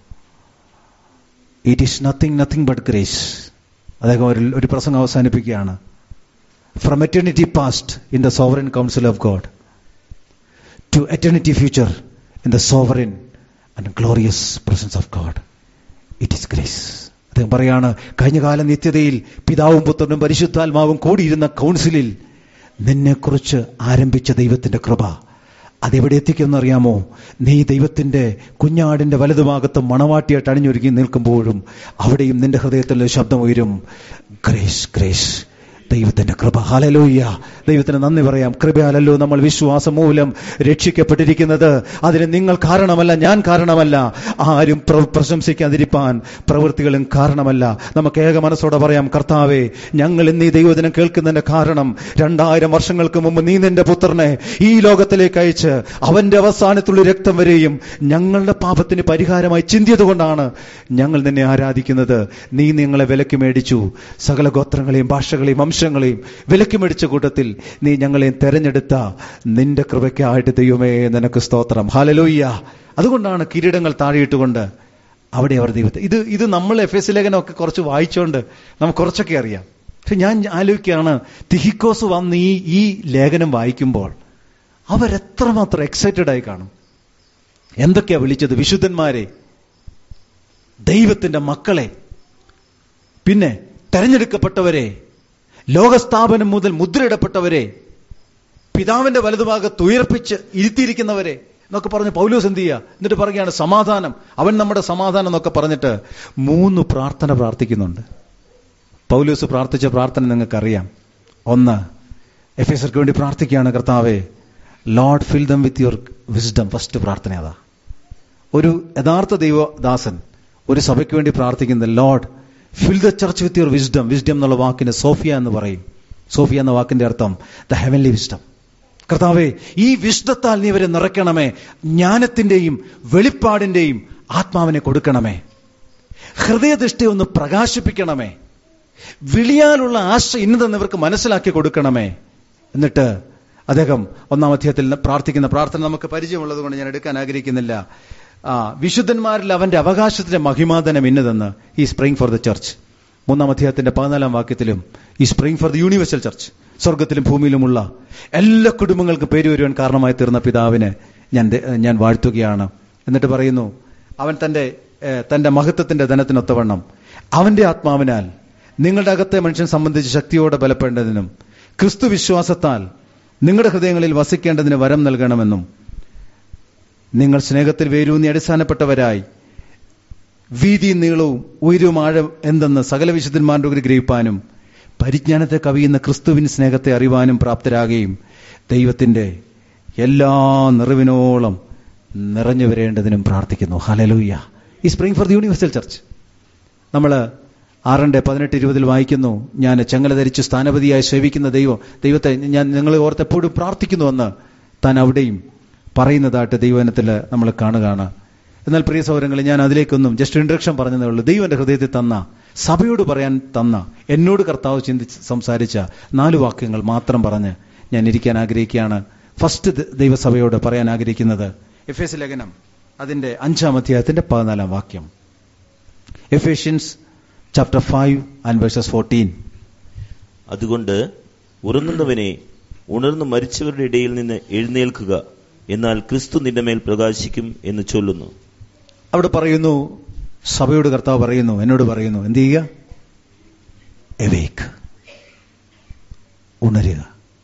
it is nothing nothing but grace അദ്ദേഹം ഒരു ഒരു പ്രസംഗം അവസാനിപ്പിക്കുകയാണ് from eternity past in the sovereign council of God to eternity future in the sovereign and glorious presence of God it is grace അദ്ദേഹം പറയാണ് കഴിഞ്ഞ കാല നിത്യതയിൽ പിതാവും പുത്രനും പരിശുദ്ധാത്മാവും കൂടിയിരുന്ന കൗൺസിലിൽ നിന്നെക്കുറിച്ച് ആരംഭിച്ച ദൈവത്തിന്റെ കൃപ അതെവിടെ എത്തിക്കുമെന്ന് അറിയാമോ നീ ദൈവത്തിന്റെ കുഞ്ഞാടിന്റെ വലതുഭാഗത്ത് മണവാട്ടിയായിട്ട് അണിഞ്ഞൊരുങ്ങി നിൽക്കുമ്പോഴും അവിടെയും നിന്റെ ഹൃദയത്തിൽ ഒരു ശബ്ദം ഉയരും ഗ്രേസ് ഗ്രേസ് ദൈവത്തിന്റെ കൃപ ഹലലൂയ്യ ദൈവത്തിന് നന്ദി പറയാം കൃപയാലല്ലോ നമ്മൾ വിശ്വാസം മൂലം രക്ഷിക്കപ്പെട്ടിരിക്കുന്നത് അതിന് നിങ്ങൾ കാരണമല്ല ഞാൻ കാരണമല്ല ആരും പ്ര- പ്രശംസിക്കാതിരിപ്പാൻ പ്രവൃത്തികളും കാരണമല്ല നമുക്ക് ഏക മനസ്സോടെ പറയാം കർത്താവേ ഞങ്ങൾ ഇന്ന് ഈ ദൈവദിനം കേൾക്കുന്നതിന്റെ കാരണം രണ്ടായിരം വർഷങ്ങൾക്ക് മുമ്പ് നീ നിന്റെ പുത്രനെ ഈ ലോകത്തിലേക്ക് അയച്ച് അവന്റെ അവസാനത്തുള്ള രക്തം വരെയും ഞങ്ങളുടെ പാപത്തിന് പരിഹാരമായി ചിന്തിയത് കൊണ്ടാണ് ഞങ്ങൾ നിന്നെ ആരാധിക്കുന്നത് നീ നിങ്ങളെ വിലക്ക് മേടിച്ചു സകല ഗോത്രങ്ങളെയും ഭാഷകളെയും വംശങ്ങളെയും വിലക്ക് മേടിച്ച കൂട്ടത്തിൽ നീ ഞങ്ങളെ തെരഞ്ഞെടുത്ത നിന്റെ കൃപയ്ക്കായിട്ട് ദൈവമേ നിനക്ക് സ്തോത്രം ഹാലലോയ്യ അതുകൊണ്ടാണ് കിരീടങ്ങൾ താഴെയിട്ടുകൊണ്ട് അവിടെ അവർ ദൈവത്തെ ഇത് ഇത് നമ്മൾ എഫ് എസ് ലേഖനമൊക്കെ കുറച്ച് വായിച്ചുകൊണ്ട് നമുക്ക് കുറച്ചൊക്കെ അറിയാം പക്ഷെ ഞാൻ ആലോചിക്കുകയാണ് തിഹിക്കോസ് വന്ന് ഈ ഈ ലേഖനം വായിക്കുമ്പോൾ അവരെത്രമാത്രം എക്സൈറ്റഡ് ആയി കാണും എന്തൊക്കെയാ വിളിച്ചത് വിശുദ്ധന്മാരെ ദൈവത്തിന്റെ മക്കളെ പിന്നെ തെരഞ്ഞെടുക്കപ്പെട്ടവരെ ലോകസ്ഥാപനം മുതൽ മുദ്രയിടപ്പെട്ടവരെ പിതാവിന്റെ വലതുഭാഗത്ത് ഉയർപ്പിച്ച് ഇരുത്തിയിരിക്കുന്നവരെ എന്നൊക്കെ പറഞ്ഞ് പൗലോസ് എന്ത് ചെയ്യുക എന്നിട്ട് പറയുകയാണ് സമാധാനം അവൻ നമ്മുടെ സമാധാനം എന്നൊക്കെ പറഞ്ഞിട്ട് മൂന്ന് പ്രാർത്ഥന പ്രാർത്ഥിക്കുന്നുണ്ട് പൗലോസ് പ്രാർത്ഥിച്ച പ്രാർത്ഥന നിങ്ങൾക്കറിയാം ഒന്ന് എഫ് എസർക്ക് വേണ്ടി പ്രാർത്ഥിക്കുകയാണ് കർത്താവേ Lord fill them with your wisdom first പ്രാർത്ഥന അതാ ഒരു യഥാർത്ഥ ദൈവദാസൻ ഒരു സഭയ്ക്ക് വേണ്ടി പ്രാർത്ഥിക്കുന്നത് Lord fill the church with your wisdom wisdom എന്നുള്ള വാക്കിന് സോഫിയ എന്ന് പറയും സോഫിയ എന്ന വാക്കിന്റെ അർത്ഥം ദ ഹെവൻലി വിസ്ഡം കർത്താവെ ഈ വിശുദ്ധത്താൽ നീ ഇവരെ നിറയ്ക്കണമേ ജ്ഞാനത്തിന്റെയും വെളിപ്പാടിന്റെയും ആത്മാവിനെ കൊടുക്കണമേ ഹൃദയദൃഷ്ടി ഒന്ന് പ്രകാശിപ്പിക്കണമേ വിളിയാലുള്ള ആശ ഇന്നതെന്ന് ഇവർക്ക് മനസ്സിലാക്കി കൊടുക്കണമേ എന്നിട്ട് അദ്ദേഹം ഒന്നാം അധ്യായത്തിൽ പ്രാർത്ഥിക്കുന്ന പ്രാർത്ഥന നമുക്ക് പരിചയമുള്ളത് കൊണ്ട് ഞാൻ എടുക്കാൻ ആഗ്രഹിക്കുന്നില്ല ആ വിശുദ്ധന്മാരിൽ അവന്റെ അവകാശത്തിന്റെ മഹിമാതനം ഇന്നതെന്ന് ഈ സ്പ്രിംഗ് ഫോർ ദ ചർച്ച് മൂന്നാം അധ്യായത്തിന്റെ പതിനാലാം വാക്യത്തിലും ഈ spring for the universal church സ്വർഗത്തിലും ഭൂമിയിലുമുള്ള എല്ലാ കുടുംബങ്ങൾക്കും പേര് വരുവാൻ കാരണമായി തീർന്ന പിതാവിനെ ഞാൻ ദേ- ഞാൻ വാഴ്ത്തുകയാണ് എന്നിട്ട് പറയുന്നു അവൻ തന്റെ ഏഹ്, തന്റെ മഹത്വത്തിന്റെ ധനത്തിനൊത്തവണ്ണം അവന്റെ ആത്മാവിനാൽ നിങ്ങളുടെ അകത്തെ മനുഷ്യൻ സംബന്ധിച്ച് ശക്തിയോടെ ബലപ്പെടേണ്ടതിനും ക്രിസ്തു വിശ്വാസത്താൽ നിങ്ങളുടെ ഹൃദയങ്ങളിൽ വസിക്കേണ്ടതിന് വരം നൽകണമെന്നും നിങ്ങൾ സ്നേഹത്തിൽ വേരൂന്നി അടിസ്ഥാനപ്പെട്ടവരായി വീതിയും നീളവും ഉയരവും ആഴം എന്തെന്ന് സകല വിശുദ്ധന്മാരുടെ ഒരു ഗ്രഹിപ്പാനും പരിജ്ഞാനത്തെ കവിയുന്ന ക്രിസ്തുവിൻ സ്നേഹത്തെ അറിവാനും പ്രാപ്തരാകുകയും ദൈവത്തിന്റെ എല്ലാ നിറവിനോളം നിറഞ്ഞു വരേണ്ടതിനും പ്രാർത്ഥിക്കുന്നു ഹലലൂയ്യ ഈ spring for the universal church നമ്മൾ ആറിന്റെ പതിനെട്ട് ഇരുപതിൽ വായിക്കുന്നു ഞാൻ ചെങ്ങല ധരിച്ച് സ്ഥാനപതിയായി സേവിക്കുന്ന ദൈവം ദൈവത്തെ ഞാൻ നിങ്ങളെ ഓർത്ത് എപ്പോഴും പ്രാർത്ഥിക്കുന്നുവെന്ന് താൻ അവിടെയും പറയുന്നതായിട്ട് ദൈവനത്തിൽ നമ്മൾ കാണുകയാണ് എന്നാൽ പ്രിയ സൗരങ്ങളിൽ ഞാൻ അതിലേക്കൊന്നും ജസ്റ്റ് ഇൻട്രക്ഷൻ പറഞ്ഞതേ ഉള്ളൂ ദൈവം എൻ്റെ ഹൃദയത്തിൽ തന്ന സഭയോട് പറയാൻ തന്ന എന്നോട് കർത്താവ് ചിന്തിച്ച് സംസാരിച്ച നാല് വാക്യങ്ങൾ മാത്രം പറഞ്ഞ് ഞാൻ ഇരിക്കാൻ ആഗ്രഹിക്കുകയാണ് ഫസ്റ്റ് ദൈവസഭയോട് പറയാൻ ആഗ്രഹിക്കുന്നത് എഫ് എസ് ലേഖനം അതിന്റെ അഞ്ചാം അധ്യായത്തിന്റെ പതിനാലാം വാക്യം Ephesians chapter five and verses fourteen അതുകൊണ്ട് ഉറങ്ങുന്നവനെ ഉണർന്നു മരിച്ചവരുടെ ഇടയിൽ നിന്ന് എഴുന്നേൽക്കുക എന്നാൽ ക്രിസ്തു നിന്റെ മേൽ പ്രകാശിക്കും എന്ന് ചൊല്ലുന്നു അവിടെ പറയുന്നു സഭയോട് കർത്താവ് പറയുന്നു എന്നോട് പറയുന്നു എന്ത് ചെയ്യുക എവേക്ക് ഉണരുക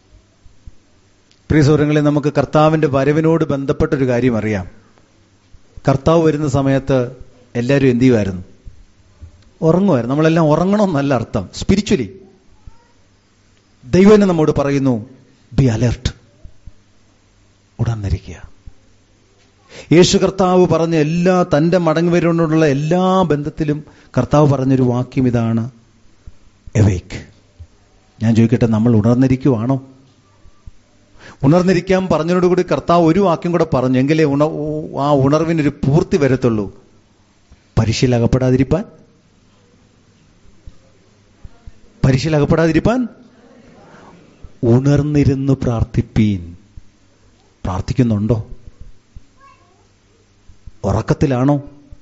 പ്രിയ സൗരങ്ങളെ നമുക്ക് കർത്താവിന്റെ വരവിനോട് ബന്ധപ്പെട്ടൊരു കാര്യം അറിയാം കർത്താവ് വരുന്ന സമയത്ത് എല്ലാവരും എന്ത് ചെയ്യുമായിരുന്നു ഉറങ്ങുമായിരുന്നു നമ്മളെല്ലാം ഉറങ്ങണമെന്നല്ല അർത്ഥം സ്പിരിച്വലി ദൈവം നമ്മോട് പറയുന്നു ബി അലർട്ട് ഉണർന്നിരിക്കുക യേശു കർത്താവ് പറഞ്ഞ എല്ലാ തന്റെ മടങ്ങുവരോടുള്ള എല്ലാ ബന്ധത്തിലും കർത്താവ് പറഞ്ഞൊരു വാക്യം ഇതാണ് എവേക്ക് ഞാൻ ചോദിക്കട്ടെ നമ്മൾ ഉണർന്നിരിക്കുവാണോ ഉണർന്നിരിക്കാൻ പറഞ്ഞതിനോടുകൂടി കർത്താവ് ഒരു വാക്യം കൂടെ പറഞ്ഞു എങ്കിലേ ഉണ ആ ഉണർവിനൊരു പൂർത്തി വരത്തുള്ളൂ പരീക്ഷയിൽ അകപ്പെടാതിരിപ്പാൻ പരീക്ഷയിൽ അകപ്പെടാതിരിപ്പാൻ ഉണർന്നിരുന്ന് പ്രാർത്ഥിപ്പീൻ പ്രാർത്ഥിക്കുന്നുണ്ടോ ഉറക്കത്തിലാണോ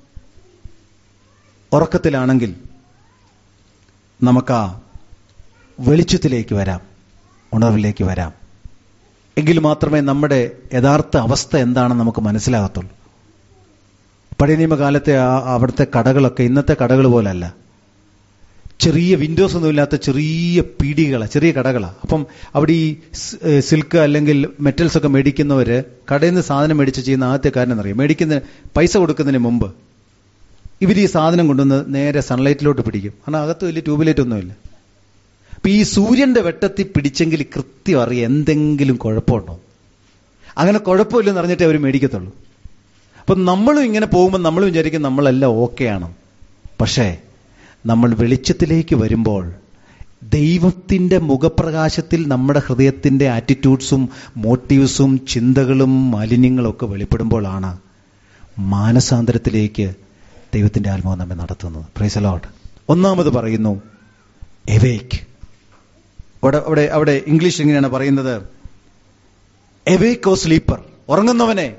ഉറക്കത്തിലാണെങ്കിൽ നമുക്ക് ആ വെളിച്ചത്തിലേക്ക് വരാം ഉണർവിലേക്ക് വരാം എങ്കിൽ മാത്രമേ നമ്മുടെ യഥാർത്ഥ അവസ്ഥ എന്താണെന്ന് നമുക്ക് മനസ്സിലാകത്തുള്ളൂ പഴയ നിയമകാലത്തെ ആ അവിടുത്തെ കടകളൊക്കെ ഇന്നത്തെ കടകൾ പോലല്ല ചെറിയ വിൻഡോസ് ഒന്നും ഇല്ലാത്ത ചെറിയ പീടികളാണ് ചെറിയ കടകളാണ് അപ്പം അവിടെ ഈ സിൽക്ക് അല്ലെങ്കിൽ മെറ്റൽസ് ഒക്കെ മേടിക്കുന്നവര് കടയിൽ നിന്ന് സാധനം മേടിച്ച് ചെയ്യുന്ന ആദ്യത്തെ കാര്യം എന്നറിയാം മേടിക്കുന്ന പൈസ കൊടുക്കുന്നതിന് മുമ്പ് ഇവർ ഈ സാധനം കൊണ്ടുവന്ന് നേരെ സൺലൈറ്റിലോട്ട് പിടിക്കും കാരണം അകത്ത് വലിയ ട്യൂബ്ലൈറ്റ് ഒന്നുമില്ല അപ്പൊ ഈ സൂര്യന്റെ വെട്ടത്തിൽ പിടിച്ചെങ്കിൽ കൃത്യം അറിയാം എന്തെങ്കിലും കുഴപ്പമുണ്ടോ അങ്ങനെ കുഴപ്പമില്ലെന്ന് അറിഞ്ഞിട്ടേ അവർ മേടിക്കത്തുള്ളൂ അപ്പൊ നമ്മളും ഇങ്ങനെ പോകുമ്പോൾ നമ്മൾ വിചാരിക്കും നമ്മളെല്ലാം ഓക്കെയാണ് പക്ഷേ നമ്മൾ വെളിച്ചത്തിലേക്ക് വരുമ്പോൾ ദൈവത്തിന്റെ മുഖപ്രകാശത്തിൽ നമ്മുടെ ഹൃദയത്തിന്റെ ആറ്റിറ്റ്യൂഡ്സും മോട്ടീവ്സും ചിന്തകളും മാലിന്യങ്ങളും ഒക്കെ വെളിപ്പെടുമ്പോഴാണ് മാനസാന്തരത്തിലേക്ക് ദൈവത്തിന്റെ ആത്മാവ് നമ്മെ നടത്തുന്നത് പ്രൈസലോട്ട് ഒന്നാമത് പറയുന്നു എവേക്ക് അവിടെ അവിടെ അവിടെ ഇംഗ്ലീഷ് എങ്ങനെയാണ് പറയുന്നത് എവേക്ക് ഓ സ്ലീപ്പർ ഉറങ്ങുന്നവനെ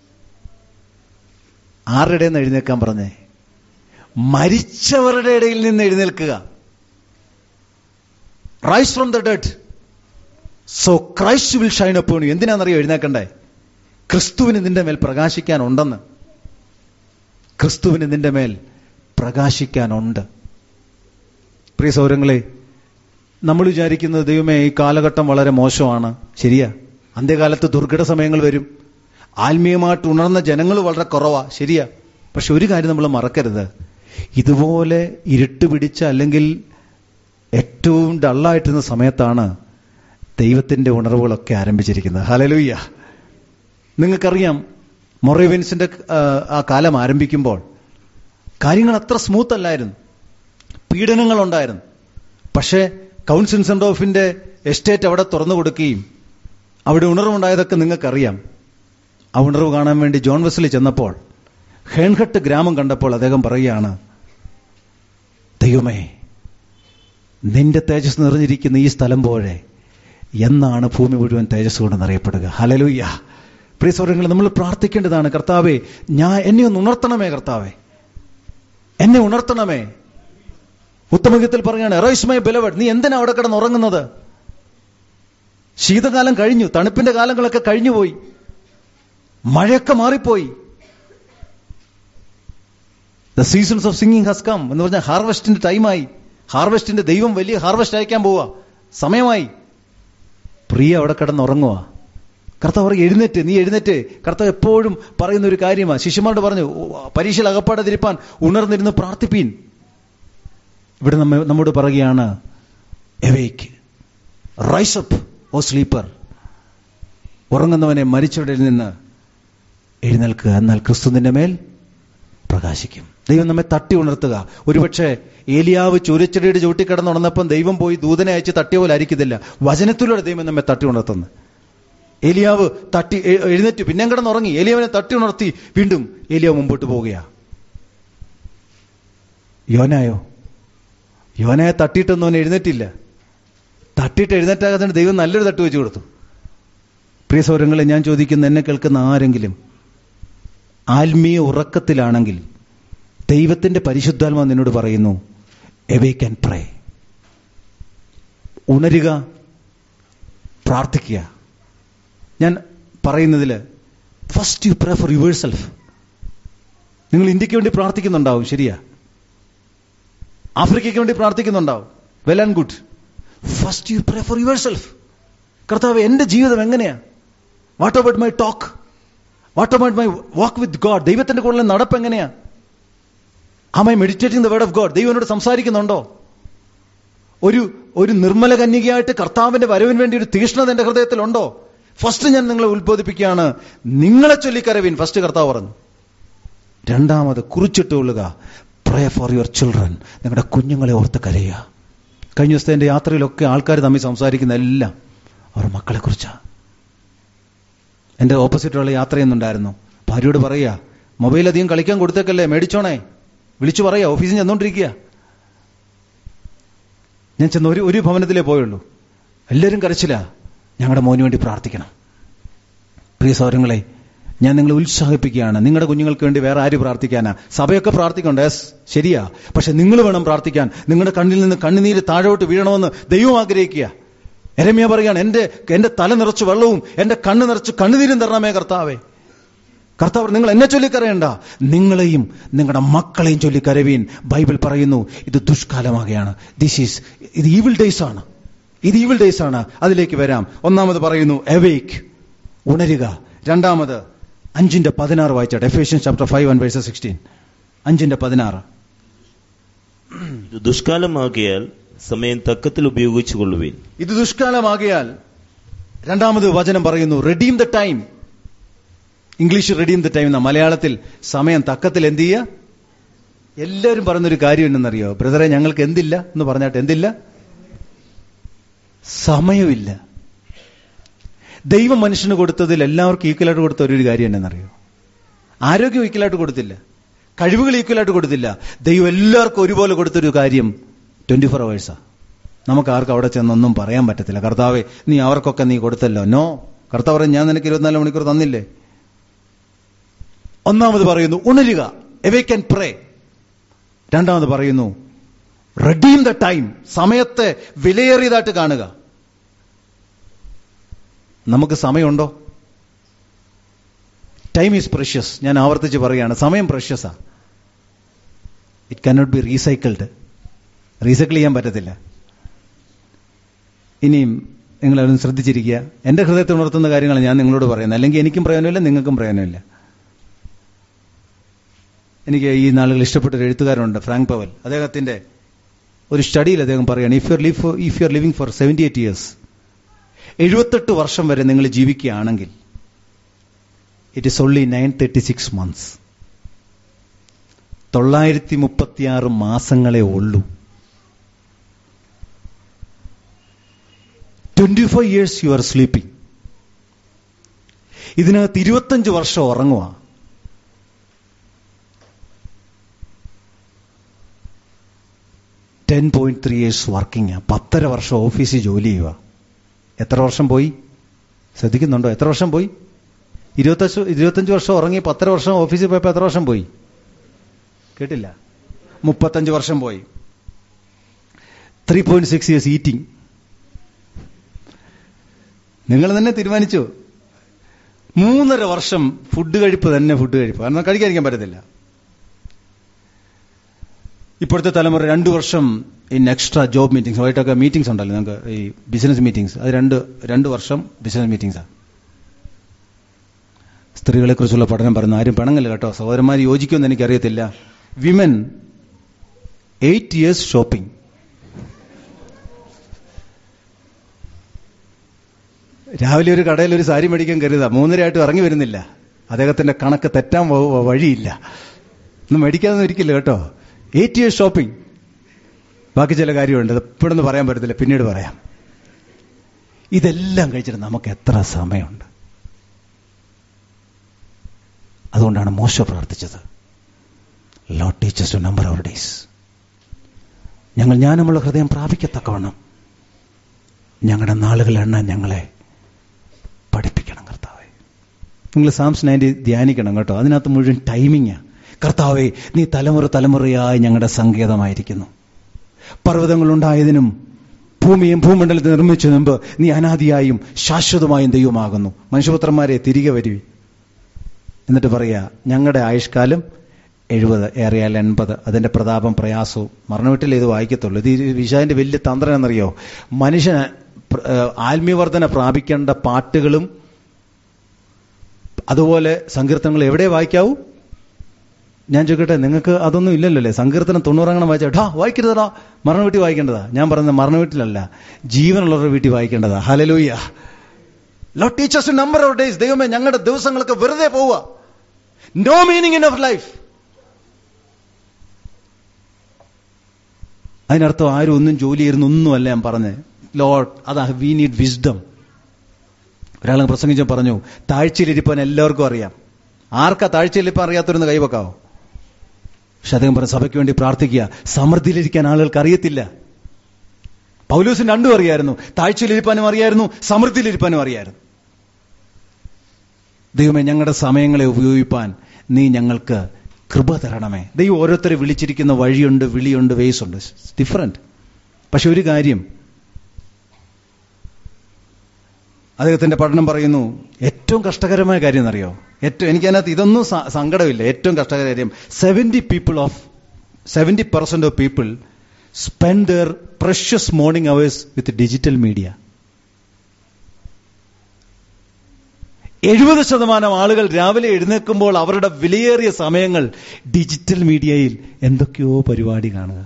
ആരുടെ നിന്ന് എഴുന്നേക്കാൻ പറഞ്ഞേ മരിച്ചവരുടെ ഇടയിൽ നിന്ന് എഴുന്നേൽക്കുക rise from the dead so Christ will shine upon you എന്തിനാണെന്നറിയോ എഴുന്നേക്കണ്ടേ ക്രിസ്തുവിന് നിന്റെ മേൽ പ്രകാശിക്കാനുണ്ടെന്ന് ക്രിസ്തുവിന് നിന്റെ മേൽ പ്രകാശിക്കാനുണ്ട് പ്രിയ സൗരങ്ങളെ നമ്മൾ വിചാരിക്കുന്നത് ദൈവമേ ഈ കാലഘട്ടം വളരെ മോശമാണ് ശരിയാ അന്ത്യകാലത്ത് ദുർഘട സമയങ്ങൾ വരും ആത്മീയമായിട്ട് ഉണർന്ന ജനങ്ങൾ വളരെ കുറവാ ശരിയാ പക്ഷെ ഒരു കാര്യം നമ്മൾ മറക്കരുത് ഇതുപോലെ ഇരുട്ട് പിടിച്ച അല്ലെങ്കിൽ ഏറ്റവും ഡള്ളായിട്ടിരുന്ന സമയത്താണ് ദൈവത്തിന്റെ ഉണർവുകളൊക്കെ ആരംഭിച്ചിരിക്കുന്നത് ഹലലുയ്യ നിങ്ങൾക്കറിയാം മൊറേവിൻസിന്റെ ആ കാലം ആരംഭിക്കുമ്പോൾ കാര്യങ്ങൾ അത്ര സ്മൂത്ത് അല്ലായിരുന്നു പീഡനങ്ങൾ ഉണ്ടായിരുന്നു പക്ഷേ കൗൺസിൽ സെൻഡോഫിന്റെ എസ്റ്റേറ്റ് അവിടെ തുറന്നു കൊടുക്കുകയും അവിടെ ഉണർവുണ്ടായതൊക്കെ നിങ്ങൾക്കറിയാം ആ ഉണർവ് കാണാൻ വേണ്ടി ജോൺ വെസ്ലി ചെന്നപ്പോൾ ഹേൺഹട്ട് ഗ്രാമം കണ്ടപ്പോൾ അദ്ദേഹം പറയുകയാണ് ദൈവമേ നിന്റെ തേജസ് നിറഞ്ഞിരിക്കുന്ന ഈ സ്ഥലം പോലെ എന്നാണ് ഭൂമി മുഴുവൻ തേജസ് കൊണ്ട് നിറയപ്പെടുക ഹലലുയ്യ പ്രിയ സൗരങ്ങൾ നമ്മൾ പ്രാർത്ഥിക്കേണ്ടതാണ് കർത്താവെ ഞാൻ എന്നെ ഒന്ന് ഉണർത്തണമേ കർത്താവെ എന്നെ ഉണർത്തണമേ ഉത്തമഗീതത്തിൽ പറയാണ് എറോയ്സ് മൈ ബെലവഡ് നീ എന്തിനാ അവിടെ കിടന്ന് ഉറങ്ങുന്നത് ശീതകാലം കഴിഞ്ഞു തണുപ്പിന്റെ കാലങ്ങളൊക്കെ കഴിഞ്ഞുപോയി മഴയൊക്കെ മാറിപ്പോയി the seasons of singing has come എന്ന് പറഞ്ഞാൽ ഹാർവെസ്റ്റിന്റെ ടൈമായി ഹാർവെസ്റ്റിന്റെ ദൈവം വലിയ ഹാർവെസ്റ്റ് അയക്കാൻ പോവാ സമയമായി പ്രിയ അവിടെ കിടന്നുറങ്ങുക കർത്താവ് പറയും എഴുന്നേറ്റ് നീ എഴുന്നേറ്റ് കർത്താവ് എപ്പോഴും പറയുന്ന ഒരു കാര്യമാണ് ശിഷ്യന്മാരോട് പറഞ്ഞു പരീക്ഷയിൽ അകപ്പാടാതിരിപ്പാൻ ഉണർന്നിരുന്ന് പ്രാർത്ഥിപ്പീൻ ഇവിടെ നമ്മ നമ്മോട് പറയുകയാണ് awake rise up O sleeper ഉറങ്ങുന്നവനെ മരിച്ചവരിൽ നിന്ന് എഴുന്നേൽക്കുക എന്നാൽ ക്രിസ്തു നിന്റെ മേൽ പ്രകാശിക്കും ദൈവം നമ്മെ തട്ടി ഉണർത്തുക ഒരുപക്ഷെ ഏലിയാവ് ചുരച്ചെടിയുടെ ചൂട്ടി കിടന്നുണർന്നപ്പം ദൈവം പോയി ദൂതനെ അയച്ച് തട്ടിയ പോലെ ആയിരിക്കത്തില്ല വചനത്തിലൂടെ ദൈവം നമ്മെ തട്ടി ഉണർത്തുന്നത് ഏലിയാവ് തട്ടി എ- എഴുന്നേറ്റ് പിന്നെ കിടന്നുറങ്ങി ഏലിയാവിനെ തട്ടി ഉണർത്തി വീണ്ടും ഏലിയാവ് മുമ്പോട്ട് പോവുകയാ യോനായോ യോനയെ തട്ടിയിട്ടൊന്നും അവൻ എഴുന്നേറ്റില്ല തട്ടിയിട്ട് എഴുന്നേറ്റാകാതെ ദൈവം നല്ലൊരു തട്ട് വെച്ച് കൊടുത്തു പ്രിയ സൗരങ്ങളെ ഞാൻ ചോദിക്കുന്ന എന്നെ കേൾക്കുന്ന ആരെങ്കിലും ആത്മീയ ഉറക്കത്തിലാണെങ്കിൽ ദൈവത്തിന്റെ പരിശുദ്ധാത്മാ നിന്നോട് പറയുന്നു എവേ ക്യാൻ പ്രേ ഉണരുക പ്രാർത്ഥിക്കുക ഞാൻ പറയുന്നതിൽ first you pray for yourself നിങ്ങൾ ഇന്ത്യക്ക് വേണ്ടി പ്രാർത്ഥിക്കുന്നുണ്ടാവും ശരിയാ ആഫ്രിക്കയ്ക്ക് വേണ്ടി പ്രാർത്ഥിക്കുന്നുണ്ടാവും well and good first you pray for yourself കർത്താവ് എന്റെ ജീവിതം എങ്ങനെയാ what about my talk what about my walk with God ദൈവത്തിന്റെ കൂടെ നടപ്പ് എങ്ങനെയാ am I meditating the word of God ദൈവം എന്നോട് സംസാരിക്കുന്നുണ്ടോ ഒരു ഒരു നിർമ്മല കന്യകയായിട്ട് കർത്താവിന്റെ വരവിന് വേണ്ടി ഒരു തീഷ്ണത എന്റെ ഹൃദയത്തിലുണ്ടോ ഫസ്റ്റ് ഞാൻ നിങ്ങളെ ഉത്ബോധിപ്പിക്കുകയാണ് നിങ്ങളെ ചൊല്ലിക്കരവിൻ ഫസ്റ്റ് കർത്താവ് പറഞ്ഞു രണ്ടാമത് കുറിച്ചിട്ടുകൊള്ളുക പ്രേ ഫോർ യുവർ ചിൽഡ്രൻ നിങ്ങളുടെ കുഞ്ഞുങ്ങളെ ഓർത്ത് കരയുക കഴിഞ്ഞ ദിവസത്തെ എൻ്റെ യാത്രയിലൊക്കെ ആൾക്കാർ തമ്മിൽ സംസാരിക്കുന്ന എല്ലാം അവർ മക്കളെ കുറിച്ചാണ് എൻ്റെ ഓപ്പോസിറ്റുള്ള യാത്ര ചെയ്യുന്നുണ്ടായിരുന്നു ഭാര്യയോട് പറയുക മൊബൈൽ അധികം കളിക്കാൻ കൊടുത്തേക്കല്ലേ മേടിച്ചോണേ വിളിച്ചു പറയുക ഓഫീസിൽ ചെന്നോണ്ടിരിക്കുക ഞാൻ ചെന്ന് ഒരു ഒരു ഭവനത്തിലേ പോയുള്ളൂ എല്ലാവരും കരച്ചില്ല ഞങ്ങളുടെ മോന് വേണ്ടി പ്രാർത്ഥിക്കണം പ്രിയ സൗരങ്ങളെ ഞാൻ നിങ്ങളെ ഉത്സാഹിപ്പിക്കുകയാണ് നിങ്ങളുടെ കുഞ്ഞുങ്ങൾക്ക് വേണ്ടി വേറെ ആര് പ്രാർത്ഥിക്കാനാ സഭയൊക്കെ പ്രാർത്ഥിക്കണ്ട യെസ് ശരിയാ പക്ഷെ നിങ്ങൾ വേണം പ്രാർത്ഥിക്കാൻ നിങ്ങളുടെ കണ്ണിൽ നിന്ന് കണ്ണുനീര് താഴോട്ട് വീഴണമെന്ന് ദൈവം ആഗ്രഹിക്കുക എരമിയ പറയാണ് എന്റെ എന്റെ തല നിറച്ച് വെള്ളവും എന്റെ കണ്ണ് നിറച്ച് കണ്ണുനീരും തരണമേ കർത്താവേ കർത്താവ് നിങ്ങൾ എന്നെ ചൊല്ലിക്കരയണ്ട നിങ്ങളെയും നിങ്ങളുടെ മക്കളെയും ചൊല്ലിക്കരവീൻ ബൈബിൾ പറയുന്നു ഇത് ദുഷ്കാലമാകുകയാണ് ദിസ് ഈസ് ഇത് ഈവിൾ ഡേയ്സ് ആണ് ഇത് ഈവിൾ ഡേയ്സ് ആണ് അതിലേക്ക് വരാം ഒന്നാമത് പറയുന്നു എവേക്ക് ഉണരുക രണ്ടാമത് അഞ്ചിന്റെ പതിനാറ് വായിച്ചാട്ടെ Ephesian chapter five and verses sixteen അഞ്ചിന്റെ പതിനാറ് ഇത് ദുഷ്കാലമാകിയാൽ സമയം തക്കത്തിൽ ഉപയോഗിച്ചു കൊള്ളുവീൻ ഇത് ദുഷ്കാലമാകിയാൽ രണ്ടാമത് വചനം പറയുന്നു redeem the time English redeem the time എന്ന മലയാളത്തിൽ സമയം തക്കത്തിൽ എന്ത് ചെയ്യുക എല്ലാവരും പറയുന്നൊരു കാര്യം എന്തെന്നറിയോ ബ്രദറെ ഞങ്ങൾക്ക് എന്തില്ല എന്ന് പറഞ്ഞാട്ട് എന്തില്ല സമയമില്ല ദൈവം മനുഷ്യന് കൊടുത്തതിൽ എല്ലാവർക്കും ഈക്വലായിട്ട് കൊടുത്ത ഒരു കാര്യം എന്നറിയോ ആരോഗ്യം ഈക്വലായിട്ട് കൊടുത്തില്ല കഴിവുകൾ ഈക്വലായിട്ട് കൊടുത്തില്ല ദൈവം എല്ലാവർക്കും ഒരുപോലെ കൊടുത്തൊരു കാര്യം ട്വന്റി ഫോർ അവേഴ്സാ നമുക്ക് ആർക്കും അവിടെ ചെന്നൊന്നും പറയാൻ പറ്റത്തില്ല കർത്താവെ നീ അവർക്കൊക്കെ നീ കൊടുത്തല്ലോ നോ കർത്താവ് പറയും ഞാൻ നിനക്ക് ഇരുപത്തിനാല് മണിക്കൂർ തന്നില്ലേ ഒന്നാമത് പറയുന്നു ഉണരുക എവേ ക്യാൻ പ്രേ രണ്ടാമത് പറയുന്നു റെഡീം ദ ടൈം സമയത്തെ വിലയേറിയതായിട്ട് കാണുക നമുക്ക് സമയമുണ്ടോ ടൈം ഈസ് പ്രഷ്യസ് ഞാൻ ആവർത്തിച്ച് പറയുകയാണ് സമയം പ്രഷ്യസാ it cannot be recycled recycle ചെയ്യാൻ പറ്റത്തില്ല ഇനിയും നിങ്ങളതൊന്ന് ശ്രദ്ധിച്ചിരിക്കുക എന്റെ ഹൃദയത്തെ ഉണർത്തുന്ന കാര്യങ്ങൾ ഞാൻ നിങ്ങളോട് പറയുന്നത് അല്ലെങ്കിൽ എനിക്കും പ്രയോജനമില്ല നിങ്ങൾക്കും പ്രയോജനമില്ല എനിക്ക് ഈ നാളുകൾ ഇഷ്ടപ്പെട്ട ഒരു എഴുത്തുകാരുണ്ട് ഫ്രാങ്ക് പവൽ അദ്ദേഹത്തിന്റെ ഒരു സ്റ്റഡിയിൽ അദ്ദേഹം പറയുകയാണ് if you live if you are living for seventy eight years എഴുപത്തെട്ട് വർഷം വരെ നിങ്ങൾ ജീവിക്കുകയാണെങ്കിൽ it is only nine thirty six months തൊള്ളായിരത്തി മുപ്പത്തിയാറ് മാസങ്ങളെ ഉള്ളൂ twenty five years you are sleeping ഇതിനകത്ത് ഇരുപത്തഞ്ച് വർഷം ഉറങ്ങുക ten point three years working പത്തര വർഷം ഓഫീസിൽ ജോലി ചെയ്യുക എത്ര വർഷം പോയി ശ്രദ്ധിക്കുന്നുണ്ടോ എത്ര വർഷം പോയി ഇരുപത്തഞ്ച് ഇരുപത്തഞ്ച് വർഷം ഉറങ്ങി പത്തര വർഷം ഓഫീസിൽ പോയപ്പോൾ എത്ര വർഷം പോയി കേട്ടില്ല മുപ്പത്തഞ്ച് വർഷം പോയി three point six years eating നിങ്ങൾ തന്നെ തീരുമാനിച്ചു മൂന്നര വർഷം ഫുഡ് കഴിപ്പ് തന്നെ ഫുഡ് കഴിപ്പ് കാരണം കഴിക്കാതിരിക്കാൻ പറ്റത്തില്ല ഇപ്പോഴത്തെ തലമുറ രണ്ടു വർഷം ഇൻ എക്സ്ട്രാ ജോബ് മീറ്റിംഗ്സ് ആയിട്ടൊക്കെ മീറ്റിംഗ്സ് ഉണ്ടല്ലോ നമുക്ക് ഈ ബിസിനസ് മീറ്റിംഗ്സ് അത് രണ്ട് രണ്ട് വർഷം ബിസിനസ് മീറ്റിംഗ്സാണ് സ്ത്രീകളെ കുറിച്ചുള്ള പഠനം പറയുന്ന ആരും പണങ്ങല്ല കേട്ടോ സഹോദരന്മാർ യോജിക്കുമെന്ന് എനിക്കറിയത്തില്ല വിമൻ എയ്റ്റ് ഇയേഴ്സ് ഷോപ്പിംഗ് രാവിലെ ഒരു കടയിൽ ഒരു സാരി മേടിക്കാൻ കരുതാ മൂന്നരയായിട്ട് ഇറങ്ങി വരുന്നില്ല അദ്ദേഹത്തിന്റെ കണക്ക് തെറ്റാൻ വ- വഴിയില്ല ഒന്നും മേടിക്കാതെ ഇരിക്കില്ല കേട്ടോ എയ്റ്റ് ഇയേഴ്സ് ഷോപ്പിംഗ് ബാക്കി ചില കാര്യമുണ്ട് അത് ഇപ്പോഴൊന്നും പറയാൻ പറ്റത്തില്ല പിന്നീട് പറയാം ഇതെല്ലാം കഴിച്ചിട്ട് നമുക്ക് എത്ര സമയമുണ്ട് അതുകൊണ്ടാണ് മോശ പ്രാർത്ഥിച്ചത് Lord teach us to number our days ഞങ്ങൾ ജ്ഞാനമുള്ള ഹൃദയം പ്രാപിക്കത്തക്കവണ്ണം ഞങ്ങളുടെ നാളുകൾ എണ്ണാൻ ഞങ്ങളെ പഠിപ്പിക്കണം കർത്താവെ നിങ്ങൾ സാംസ് നയൻറ്റി ധ്യാനിക്കണം കേട്ടോ അതിനകത്ത് മുഴുവൻ ടൈമിങ്ങാ കർത്താവെ നീ തലമുറ തലമുറയായി ഞങ്ങളുടെ സങ്കേതമായിരിക്കുന്നു പർവ്വതങ്ങളുണ്ടായതിനും ഭൂമിയും ഭൂമണ്ഡലത്തെ നിർമ്മിച്ചു മുമ്പ് നീ അനാദിയായും ശാശ്വതമായും ദൈവമാകുന്നു മനുഷ്യപുത്രന്മാരെ തിരികെ വരുവി എന്നിട്ട് പറയാ ഞങ്ങളുടെ ആയുഷ്കാലം എഴുപത് ഏറിയാൽ എൺപത് അതിന്റെ പ്രതാപം പ്രയാസവും മരണവീട്ടിൽ ഇത് വായിക്കത്തുള്ളൂ ഇത് ഈ വിശാലിന്റെ വലിയ തന്ത്രം എന്നറിയോ മനുഷ്യന് പ്ര- ഏഹ് ആത്മീയവർദ്ധന പ്രാപിക്കേണ്ട പാട്ടുകളും അതുപോലെ സങ്കീർത്തനങ്ങൾ എവിടെ വായിക്കാവൂ ഞാൻ ചോദിക്കട്ടെ നിങ്ങൾക്ക് അതൊന്നും ഇല്ലല്ലോ അല്ലേ സങ്കീർത്തനം തൊണ്ണൂറങ്ങനെ വായിച്ചാ ടാ വായിക്കരുതടാ മരണ വീട്ടിൽ വായിക്കേണ്ടതാ ഞാൻ പറയുന്നത് മരണ വീട്ടിലല്ല ജീവനുള്ളവരുടെ വീട്ടിൽ വായിക്കേണ്ടതാ ഹലലൂയ Lord teach us number of days ദൈവമേ ഞങ്ങളുടെ ദിവസങ്ങളൊക്കെ വെറുതെ പോവുക no meaning in our life അതിനർത്ഥം ആരും ഒന്നും ജോലി ചെയ്യുന്ന ഒന്നുമല്ല ഞാൻ പറഞ്ഞത് ലോഡ് അതാ വി നീഡ് വിസ്ഡം ഒരാൾ പ്രസംഗിച്ച പറഞ്ഞു താഴ്ചയിലിരിപ്പാൻ എല്ലാവർക്കും അറിയാം ആർക്കാ താഴ്ചയിലിരിപ്പാൻ അറിയാത്തവരൊന്ന് കൈവക്കാവോ പക്ഷെ അദ്ദേഹം പറഞ്ഞ സഭയ്ക്ക് വേണ്ടി പ്രാർത്ഥിക്കുക സമൃദ്ധിയിലിരിക്കാൻ ആളുകൾക്ക് അറിയത്തില്ല പൗലൂസിന് രണ്ടും അറിയായിരുന്നു താഴ്ചയിലിരിപ്പാനും അറിയായിരുന്നു സമൃദ്ധിയിലിരിപ്പാനും അറിയായിരുന്നു ദൈവമേ ഞങ്ങളുടെ സമയങ്ങളെ ഉപയോഗിപ്പാൻ നീ ഞങ്ങൾക്ക് കൃപ തരണമേ ദൈവം ഓരോരുത്തരെ വിളിച്ചിരിക്കുന്ന വഴിയുണ്ട് വിളിയുണ്ട് വേസ് ഉണ്ട് ഡിഫറൻറ്റ് പക്ഷെ ഒരു കാര്യം അദ്ദേഹത്തിന്റെ പഠനം പറയുന്നു ഏറ്റവും കഷ്ടകരമായ കാര്യം എന്നറിയോ ഏറ്റവും എനിക്കതിനകത്ത് ഇതൊന്നും സ- സങ്കടമില്ല ഏറ്റവും കഷ്ടകര കാര്യം seventy people of seventy percent of people spend their precious morning hours with digital media എഴുപത് ശതമാനം ആളുകൾ രാവിലെ എഴുന്നേൽക്കുമ്പോൾ അവരുടെ വിലയേറിയ സമയങ്ങൾ ഡിജിറ്റൽ മീഡിയയിൽ എന്തൊക്കെയോ പരിപാടി കാണുക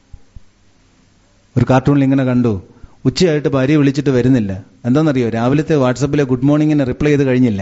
ഒരു കാർട്ടൂണിൽ ഇങ്ങനെ കണ്ടു ഉച്ചയായിട്ട് ഭാര്യ വിളിച്ചിട്ട് വരുന്നില്ല എന്താണെന്നറിയോ രാവിലത്തെ വാട്സപ്പിലെ ഗുഡ് മോർണിംഗിന് റിപ്ലൈ ചെയ്ത് കഴിഞ്ഞില്ല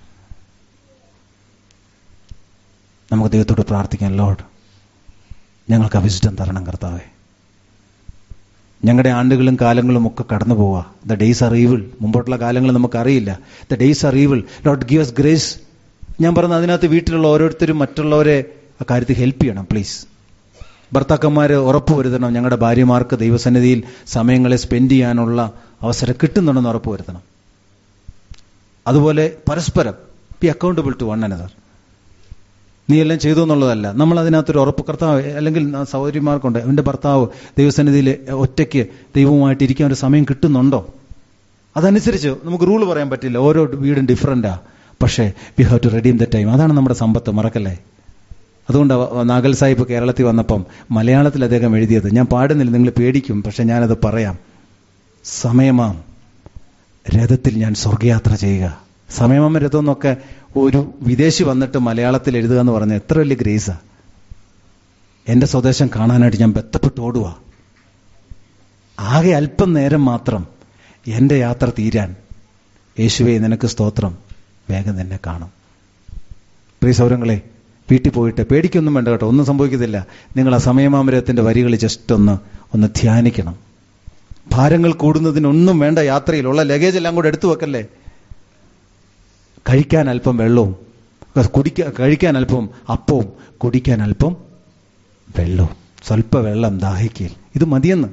നമുക്ക് ദൈവത്തോട് പ്രാർത്ഥിക്കാം ലോഡ് ഞങ്ങൾക്ക് അവിശിഷ്ടം തരണം കർത്താവേ ഞങ്ങളുടെ ആണ്ടുകളും കാലങ്ങളും ഒക്കെ കടന്നു പോവുക ദ ഡേയ്സ് ആർ ഈവിൾ മുമ്പോട്ടുള്ള കാലങ്ങൾ നമുക്കറിയില്ല the days are evil Lord give us grace ഞാൻ പറഞ്ഞ അതിനകത്ത് വീട്ടിലുള്ള ഓരോരുത്തരും മറ്റുള്ളവരെ ആ കാര്യത്തിൽ ഹെൽപ്പ് ചെയ്യണം പ്ലീസ് ഭർത്താക്കന്മാര് ഉറപ്പുവരുത്തണം ഞങ്ങളുടെ ഭാര്യമാർക്ക് ദൈവസന്നിധിയിൽ സമയങ്ങളെ സ്പെൻഡ് ചെയ്യാനുള്ള അവസരം കിട്ടുന്നുണ്ടെന്ന് ഉറപ്പുവരുത്തണം അതുപോലെ പരസ്പരം be accountable to one another നീ എല്ലാം ചെയ്തു എന്നുള്ളതല്ല നമ്മൾ അതിനകത്തൊരു ഉറപ്പ് കർത്താവ് അല്ലെങ്കിൽ ആ സഹോദരിമാർക്കുണ്ട് അവന്റെ ഭർത്താവ് ദൈവസന്നിധിയിൽ ഒറ്റയ്ക്ക് ദൈവവുമായിട്ട് ഇരിക്കാൻ ഒരു സമയം കിട്ടുന്നുണ്ടോ അതനുസരിച്ച് നമുക്ക് റൂൾ പറയാൻ പറ്റില്ല ഓരോ വീടും ഡിഫറൻറ്റാ പക്ഷേ we have to redeem the time അതാണ് നമ്മുടെ സമ്പത്ത് മറക്കല്ലേ അതുകൊണ്ട് നാഗൽ സാഹിബ് കേരളത്തിൽ വന്നപ്പം മലയാളത്തിൽ അദ്ദേഹം എഴുതിയത് ഞാൻ പാടുന്നില്ല നിങ്ങൾ പേടിക്കും പക്ഷെ ഞാനത് പറയാം സമയമാം രഥത്തിൽ ഞാൻ സ്വർഗയാത്ര ചെയ്യുക സമയമാം രഥം എന്നൊക്കെ ഒരു വിദേശി വന്നിട്ട് മലയാളത്തിൽ എഴുതുക എന്ന് പറഞ്ഞ എത്ര വലിയ ഗ്രേസാ എന്റെ സ്വദേശം കാണാനായിട്ട് ഞാൻ ബന്ധപ്പെട്ട് ഓടുക ആകെ അല്പം നേരം മാത്രം എന്റെ യാത്ര തീരാൻ യേശുവെ നിനക്ക് സ്തോത്രം വേഗം തന്നെ കാണും പ്രിയ സൗരങ്ങളെ വീട്ടിൽ പോയിട്ട് പേടിക്കൊന്നും വേണ്ട കേട്ടോ ഒന്നും സംഭവിക്കത്തില്ല നിങ്ങൾ ആ സമയമാമരത്തിന്റെ വരികൾ ജസ്റ്റ് ഒന്ന് ഒന്ന് ധ്യാനിക്കണം ഭാരങ്ങൾ കൂടുന്നതിനൊന്നും വേണ്ട യാത്രയിൽ ഉള്ള ലഗേജ് എല്ലാം കൂടെ എടുത്തു വെക്കല്ലേ കഴിക്കാൻ അല്പം വെള്ളവും കുടിക്കാൻ കഴിക്കാൻ അല്പം അപ്പവും കുടിക്കാൻ അല്പം വെള്ളവും സ്വല്പ വെള്ളം ദാഹിക്കൽ ഇത് മതിയെന്ന്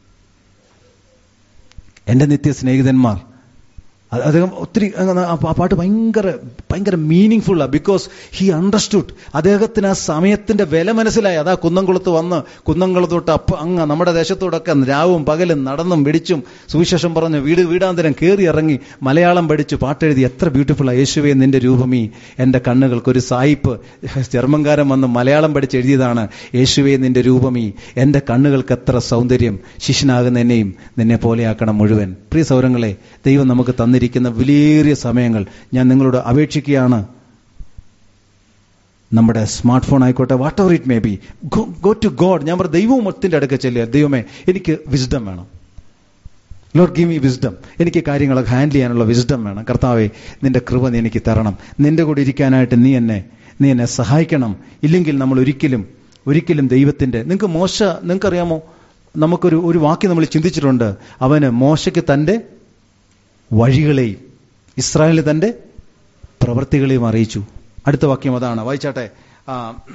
എന്റെ നിത്യ സ്നേഹിതന്മാർ അത് അദ്ദേഹം ഒത്തിരി അങ്ങ് ആ ആ പാട്ട് ഭയങ്കര ഭയങ്കര മീനിങ് ഫുള്ളാ ബിക്കോസ് ഹി അണ്ടർസ്റ്റുഡ് അദ്ദേഹത്തിന് ആ സമയത്തിന്റെ വില മനസ്സിലായി അതാ കുന്നംകുളത്ത് വന്ന് കുന്നംകുളത്തോട്ട് അപ്പ അങ്ങ് നമ്മുടെ ദേശത്തോടൊക്കെ രാവും പകലും നടന്നും വെടിച്ചും സുവിശേഷം പറഞ്ഞ് വീട് വീടാന്തരം കയറി ഇറങ്ങി മലയാളം പഠിച്ചു പാട്ടെഴുതി എത്ര ബ്യൂട്ടിഫുൾ ആ യേശുവേ നിന്റെ രൂപമീ എന്റെ കണ്ണുകൾക്ക് ഒരു സായിപ്പ് ജർമ്മൻകാരൻ വന്ന് മലയാളം പഠിച്ച് എഴുതിയതാണ് യേശുവേ നിന്റെ രൂപമീ എന്റെ കണ്ണുകൾക്ക് എത്ര സൗന്ദര്യം ശിഷ്യനാകുന്ന എന്നെയും നിന്നെ പോലെയാക്കണം മുഴുവൻ പ്രിയ സൗരങ്ങളെ ദൈവം നമുക്ക് തന്നിരിക്കുന്ന വിലയേറിയ സമയങ്ങൾ ഞാൻ നിങ്ങളോട് അപേക്ഷിക്കുകയാണ് നമ്മുടെ സ്മാർട്ട് ഫോൺ ആയിക്കോട്ടെ whatever it may be go to God ഞാൻ പറഞ്ഞ ദൈവവും ഒത്തിന്റെ അടുക്ക ചെല്ലുക ദൈവമേ എനിക്ക് വിസ്ഡം വേണം ലോഡ് ഗീവ് മീ വിസ്ഡം എനിക്ക് കാര്യങ്ങളൊക്കെ ഹാൻഡിൽ ചെയ്യാനുള്ള വിസ്ഡം വേണം കർത്താവെ നിന്റെ കൃപ നീ എനിക്ക് തരണം നിന്റെ കൂടെ ഇരിക്കാനായിട്ട് നീ എന്നെ നീ എന്നെ സഹായിക്കണം ഇല്ലെങ്കിൽ നമ്മൾ ഒരിക്കലും ഒരിക്കലും ദൈവത്തിന്റെ നിങ്ങൾക്ക് മോശ നിങ്ങൾക്കറിയാമോ നമുക്കൊരു ഒരു വാക്യം നമ്മൾ ചിന്തിച്ചിട്ടുണ്ട് അവന് മോശയ്ക്ക് തന്റെ വഴികളെയും ഇസ്രായേലിന് തന്റെ പ്രവൃത്തികളെയും അറിയിച്ചു അടുത്ത വാക്യം അതാണ് വായിച്ചാട്ടെ ആ,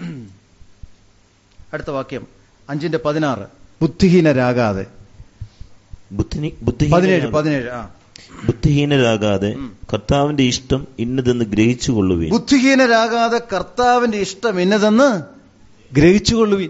അടുത്ത വാക്യം അഞ്ചിന്റെ പതിനാറ് ബുദ്ധിഹീനരാകാതെ ബുദ്ധിനി- പതിനേഴ് ബുദ്ധിഹീനരാ- പതിനേഴ് ആ ബുദ്ധിഹീനരാകാതെ ഉം. കർത്താവിന്റെ ഇഷ്ടം ഇന്നതെന്ന് ഗ്രഹിച്ചുകൊള്ളുവീൻ ബുദ്ധിഹീനരാകാതെ കർത്താവിന്റെ ഇഷ്ടം എന്നതെന്ന് ഗ്രഹിച്ചുകൊള്ളുവിൻ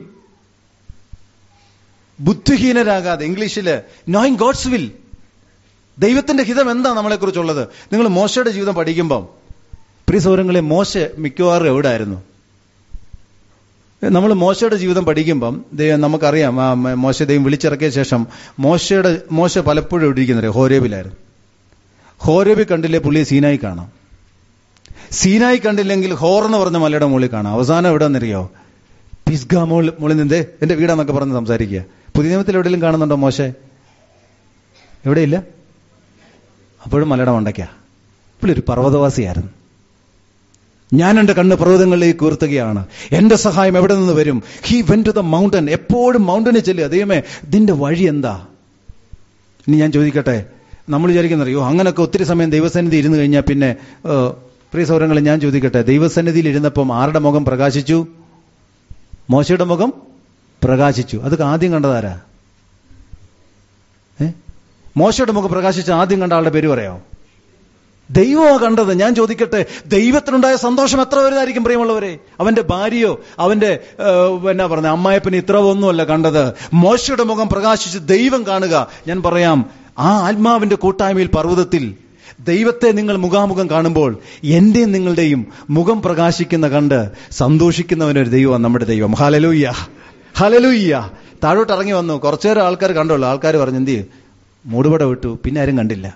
ബുദ്ധിഹീനരാകാതെ ഇംഗ്ലീഷില് നോയിങ് ഗോഡ്സ് വിൽ ദൈവത്തിന്റെ ഹിതം എന്താ നമ്മളെക്കുറിച്ചുള്ളത് നിങ്ങൾ മോശയുടെ ജീവിതം പഠിക്കുമ്പം പ്രിയ സൗരങ്ങളെ മോശ മിക്കവാറും എവിടെ ആയിരുന്നു നമ്മൾ മോശയുടെ ജീവിതം പഠിക്കുമ്പം ദൈവം നമുക്കറിയാം ആ മ- മോശ ദൈവം വിളിച്ചിറക്കിയ ശേഷം മോശയുടെ മോശ പലപ്പോഴും എവിടെ ഇരിക്കുന്നത് ഹോരേബിലായിരുന്നു ഹോരേബിൽ കണ്ടില്ലേ പുള്ളിയെ സീനായി കാണാം സീനായി കണ്ടില്ലെങ്കിൽ ഹോർ എന്ന് പറഞ്ഞ മലയുടെ മുകളിൽ കാണാം അവസാനം എവിടെയെന്നറിയോ പിസ്ഗ മോൾ മുകളിൽ നിന്നേ എന്റെ വീടാന്നൊക്കെ പറഞ്ഞ് സംസാരിക്കുക പുതിയ നിയമത്തിൽ എവിടെയെങ്കിലും കാണുന്നുണ്ടോ മോശെ എവിടെയില്ല അപ്പോഴും മലയുടെ മണ്ടയ്ക്ക പുള്ളി ഒരു പർവ്വതവാസിയായിരുന്നു ഞാൻ എന്റെ കണ്ണ് പർവ്വതങ്ങളിലേക്ക് ഉയർത്തുകയാണ് എന്റെ സഹായം എവിടെ നിന്ന് വരും he went to the mountain എപ്പോഴും മൗണ്ടനിൽ ചെല്ലുക ദൈവമേ ഇതിന്റെ വഴി എന്താ ഇനി ഞാൻ ചോദിക്കട്ടെ നമ്മൾ വിചാരിക്കുന്നറിയോ അങ്ങനൊക്കെ ഒത്തിരി സമയം ദൈവസന്നിധി ഇരുന്ന് കഴിഞ്ഞാൽ പിന്നെ ഏഹ്, പ്രിയ സൗരങ്ങളെ ഞാൻ ചോദിക്കട്ടെ ദൈവസന്നിധിയിൽ ഇരുന്നപ്പം ആരുടെ മുഖം പ്രകാശിച്ചു മോശയുടെ മുഖം പ്രകാശിച്ചു അതൊക്കെ ആദ്യം കണ്ടതാരാ ഏ മോശയുടെ മുഖം പ്രകാശിച്ച ആദ്യം കണ്ട ആളുടെ പേര് പറയാമോ ദൈവമോ കണ്ടത് ഞാൻ ചോദിക്കട്ടെ ദൈവത്തിനുണ്ടായ സന്തോഷം എത്ര വലുതായിരിക്കും പ്രിയമുള്ളവരെ അവന്റെ ഭാര്യയോ അവന്റെ ഏഹ്, എന്നാ പറഞ്ഞ അമ്മായപ്പന് ഇത്ര ഒന്നുമല്ല കണ്ടത് മോശയുടെ മുഖം പ്രകാശിച്ച് ദൈവം കാണുക ഞാൻ പറയാം ആ ആത്മാവിന്റെ കൂട്ടായ്മയിൽ പർവ്വതത്തിൽ ദൈവത്തെ നിങ്ങൾ മുഖാമുഖം കാണുമ്പോൾ എന്റെയും നിങ്ങളുടെയും മുഖം പ്രകാശിക്കുന്ന കണ്ട് സന്തോഷിക്കുന്നവനൊരു ദൈവമാണ് നമ്മുടെ ദൈവം ഹലലൂയ്യ ഹലലൂയ്യ താഴോട്ട് ഇറങ്ങി വന്നു കുറച്ചേരം ആൾക്കാർ കണ്ടുള്ളൂ ആൾക്കാർ പറഞ്ഞു എന്ത് ചെയ്യും? മൂടുപട വിട്ടു പിന്നെ ആരും കണ്ടില്ല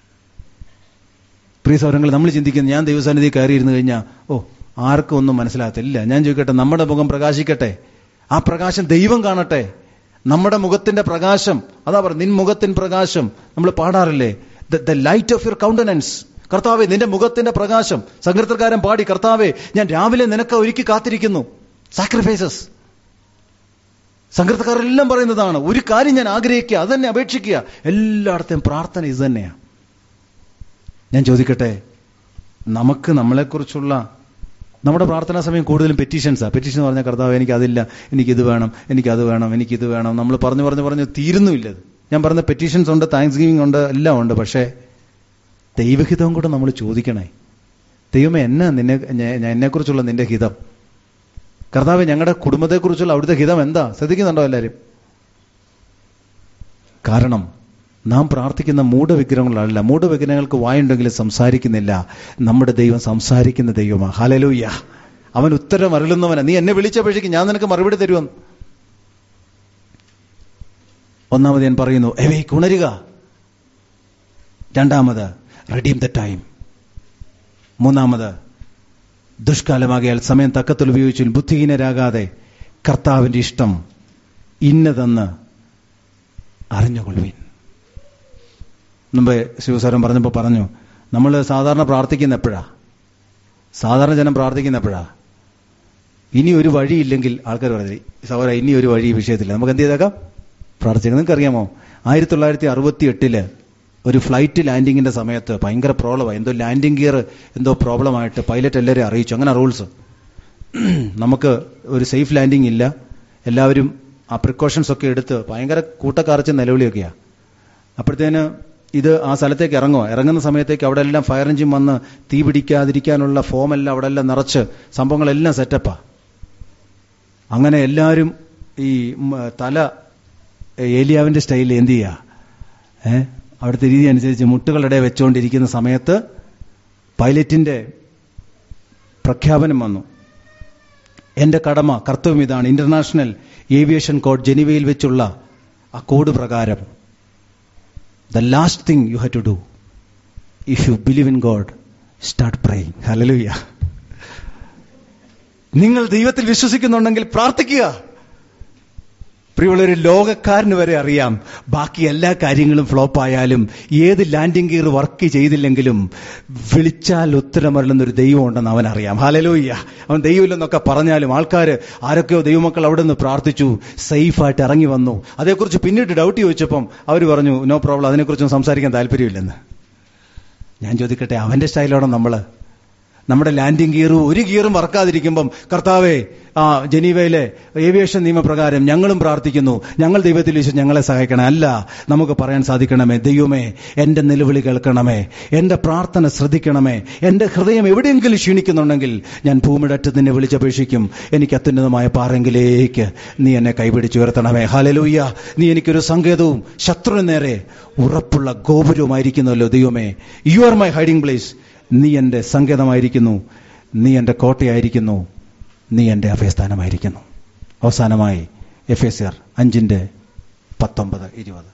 പ്രിയ സൗരങ്ങൾ നമ്മൾ ചിന്തിക്കുന്നു ഞാൻ ദൈവസന്നിധി കയറിയിരുന്നു കഴിഞ്ഞാൽ ഓ ആർക്കും ഒന്നും മനസ്സിലാകത്തില്ല ഞാൻ ചോദിക്കട്ടെ നമ്മുടെ മുഖം പ്രകാശിക്കട്ടെ ആ പ്രകാശം ദൈവം കാണട്ടെ നമ്മുടെ മുഖത്തിന്റെ പ്രകാശം അതാ പറ നിൻ മുഖത്തിൻ പ്രകാശം നമ്മൾ പാടാറില്ലേ the light of your countenance കർത്താവെ നിന്റെ മുഖത്തിന്റെ പ്രകാശം സങ്കീർത്തക്കാരൻ പാടി കർത്താവെ ഞാൻ രാവിലെ നിനക്ക് ഒരുക്കി കാത്തിരിക്കുന്നു സാക്രിഫൈസസ് സങ്കീർത്തക്കാരെല്ലാം പറയുന്നതാണ് ഒരു കാര്യം ഞാൻ ആഗ്രഹിക്കുക അത് തന്നെ അപേക്ഷിക്കുക എല്ലായിടത്തെയും പ്രാർത്ഥന ഇത് തന്നെയാണ് ഞാൻ ചോദിക്കട്ടെ നമുക്ക് നമ്മളെക്കുറിച്ചുള്ള നമ്മുടെ പ്രാർത്ഥനാ സമയം കൂടുതലും പെറ്റീഷൻസാ പെറ്റീഷൻ എന്ന് പറഞ്ഞാൽ കർത്താവ് എനിക്ക് അതില്ല എനിക്കിത് വേണം എനിക്കത് വേണം എനിക്കിത് വേണം നമ്മൾ പറഞ്ഞു പറഞ്ഞു പറഞ്ഞു തീരുന്നുമില്ല ഇത് ഞാൻ പറഞ്ഞ പെറ്റീഷൻസ് ഉണ്ട് താങ്ക്സ് ഗിവിംഗ് ഉണ്ട് എല്ലാം ഉണ്ട് പക്ഷേ ദൈവഹിതവും കൂടെ നമ്മൾ ചോദിക്കണേ ദൈവമേ എന്നാ നിന്നെ ഞാൻ എന്നെക്കുറിച്ചുള്ള നിന്റെ ഹിതം കർത്താവ് ഞങ്ങളുടെ കുടുംബത്തെക്കുറിച്ചുള്ള അവിടുത്തെ ഹിതം എന്താ ശ്രദ്ധിക്കുന്നുണ്ടോ എല്ലാവരും കാരണം നാം പ്രാർത്ഥിക്കുന്ന മൂഢവിഗ്രഹങ്ങളല്ല മൂഢവിഗ്രഹങ്ങൾക്ക് വായുണ്ടെങ്കിലും സംസാരിക്കുന്നില്ല നമ്മുടെ ദൈവം സംസാരിക്കുന്ന ദൈവമാണ് ഹലലൂയ്യ അവൻ ഉത്തരം അരുളുന്നവനാ നീ എന്നെ വിളിച്ചപ്പോഴേക്ക് ഞാൻ നിനക്ക് മറുപടി തരുമെന്ന് ഒന്നാമത് ഞാൻ പറയുന്നു എവേ ഉണരുക രണ്ടാമത് റെഡീം ദ ടൈം മൂന്നാമത് ദുഷ്കാലമാകിയാൽ സമയം തക്കത്തിൽ ഉപയോഗിച്ചു ബുദ്ധിഹീനരാകാതെ കർത്താവിന്റെ ഇഷ്ടം ഇന്നതെന്ന് അറിഞ്ഞുകൊള്ളുവിൻ മുമ്പ് ശിവസാരം പറഞ്ഞപ്പോൾ പറഞ്ഞു നമ്മൾ സാധാരണ പ്രാർത്ഥിക്കുന്ന എപ്പോഴാ സാധാരണ ജനം പ്രാർത്ഥിക്കുന്ന എപ്പോഴാ ഇനി ഒരു വഴിയില്ലെങ്കിൽ ആൾക്കാർ പറഞ്ഞു സഹോദര ഇനി ഒരു വഴി ഈ വിഷയത്തില്ല നമുക്ക് എന്ത് ചെയ്തേക്കാം പ്രാർത്ഥിക്കാം നിങ്ങൾക്ക് അറിയാമോ ആയിരത്തി തൊള്ളായിരത്തി അറുപത്തി എട്ടില് ഒരു ഫ്ലൈറ്റ് ലാൻഡിങ്ങിന്റെ സമയത്ത് ഭയങ്കര പ്രോബ്ലമായി എന്തോ ലാൻഡിംഗ് ഗിയർ എന്തോ പ്രോബ്ലമായിട്ട് പൈലറ്റ് എല്ലാവരെയും അറിയിച്ചു അങ്ങനെ റൂൾസ് നമുക്ക് ഒരു സേഫ് ലാൻഡിംഗ് ഇല്ല എല്ലാവരും ആ പ്രിക്കോഷൻസ് ഒക്കെ എടുത്ത് ഭയങ്കര കൂട്ടക്കറച്ച് നിലവിളിയൊക്കെയാ അപ്പോഴത്തേന് ഇത് ആ സ്ഥലത്തേക്ക് ഇറങ്ങുക ഇറങ്ങുന്ന സമയത്തേക്ക് അവിടെ എല്ലാം ഫയർ എഞ്ചിൻ വന്ന് തീ പിടിക്കാതിരിക്കാനുള്ള ഫോം എല്ലാം അവിടെ എല്ലാം നിറച്ച് സംഭവങ്ങളെല്ലാം സെറ്റപ്പാ അങ്ങനെ എല്ലാവരും ഈ ഉം, തല ഏലിയാവിന്റെ സ്റ്റൈലിൽ എന്ത് ചെയ്യുക ഏഹ് അവിടുത്തെ രീതി അനുസരിച്ച് മുട്ടുകളുടെ വെച്ചുകൊണ്ടിരിക്കുന്ന സമയത്ത് പൈലറ്റിന്റെ പ്രഖ്യാപനം വന്നു എന്റെ കടമ കർത്തവ്യം ഇതാണ് ഇന്റർനാഷണൽ ഏവിയേഷൻ കോഡ് ജനീവയിൽ വെച്ചുള്ള ആ കോഡ് പ്രകാരം the last thing you have to do if you believe in God start praying ഹലലുയ്യ നിങ്ങൾ ദൈവത്തിൽ വിശ്വസിക്കുന്നുണ്ടെങ്കിൽ പ്രാർത്ഥിക്കുക പ്രിയമുള്ളൊരു ലോകക്കാരന് വരെ അറിയാം ബാക്കി എല്ലാ കാര്യങ്ങളും ഫ്ലോപ്പ് ആയാലും ഏത് ലാൻഡിംഗ് ഗിയർ വർക്ക് ചെയ്തില്ലെങ്കിലും വിളിച്ചാൽ ഉത്തരമരുളുന്ന ഒരു ദൈവം ഉണ്ടെന്ന് അവൻ അറിയാം ഹാലലൂയ്യ അവൻ ദൈവമില്ലെന്നൊക്കെ പറഞ്ഞാലും ആൾക്കാർ ആരൊക്കെയോ ദൈവമക്കൾ അവിടെ നിന്ന് പ്രാർത്ഥിച്ചു സേഫായിട്ട് ഇറങ്ങി വന്നു അതേക്കുറിച്ച് പിന്നീട് ഡൗട്ട് ചോദിച്ചപ്പം അവർ പറഞ്ഞു നോ പ്രോബ്ലം അതിനെക്കുറിച്ചൊന്നും സംസാരിക്കാൻ താല്പര്യമില്ലെന്ന് ഞാൻ ചോദിക്കട്ടെ അവന്റെ സ്റ്റൈലോടെ നമ്മള് നമ്മുടെ ലാൻഡിംഗ് ഗിയറും ഒരു ഗിയറും മറക്കാതിരിക്കുമ്പം കർത്താവെ ആ ജനീവയിലെ ഏവിയേഷൻ നിയമപ്രകാരം ഞങ്ങളും പ്രാർത്ഥിക്കുന്നു ഞങ്ങൾ ദൈവത്തിൽ വിശ്വസിച്ച് ഞങ്ങളെ സഹായിക്കണം അല്ല നമുക്ക് പറയാൻ സാധിക്കണമേ ദൈവമേ എന്റെ നിലവിളി കേൾക്കണമേ എന്റെ പ്രാർത്ഥന ശ്രദ്ധിക്കണമേ എന്റെ ഹൃദയം എവിടെയെങ്കിലും ക്ഷീണിക്കുന്നുണ്ടെങ്കിൽ ഞാൻ ഭൂമിയുടെ അറ്റത്ത് നിന്നെ വിളിച്ചപേക്ഷിക്കും എനിക്ക് അത്യുന്നതമായ പാറെങ്കിലേക്ക് നീ എന്നെ കൈപിടിച്ചുയർത്തണമേ ഹാലലൂയ്യ നീ എനിക്കൊരു സങ്കേതവും ശത്രുവിന് നേരെ ഉറപ്പുള്ള ഗോപുരവുമായിരിക്കുന്നല്ലോ ദൈവമേ you are my hiding place നീ എന്റെ സങ്കേതമായിരിക്കുന്നു നീ എന്റെ കോട്ടയായിരിക്കുന്നു നീ എന്റെ അഭയസ്ഥാനമായിരിക്കുന്നു അവസാനമായി എഫ് എസ് ആർ അഞ്ചിന്റെ പത്തൊമ്പത് ഇരുപത്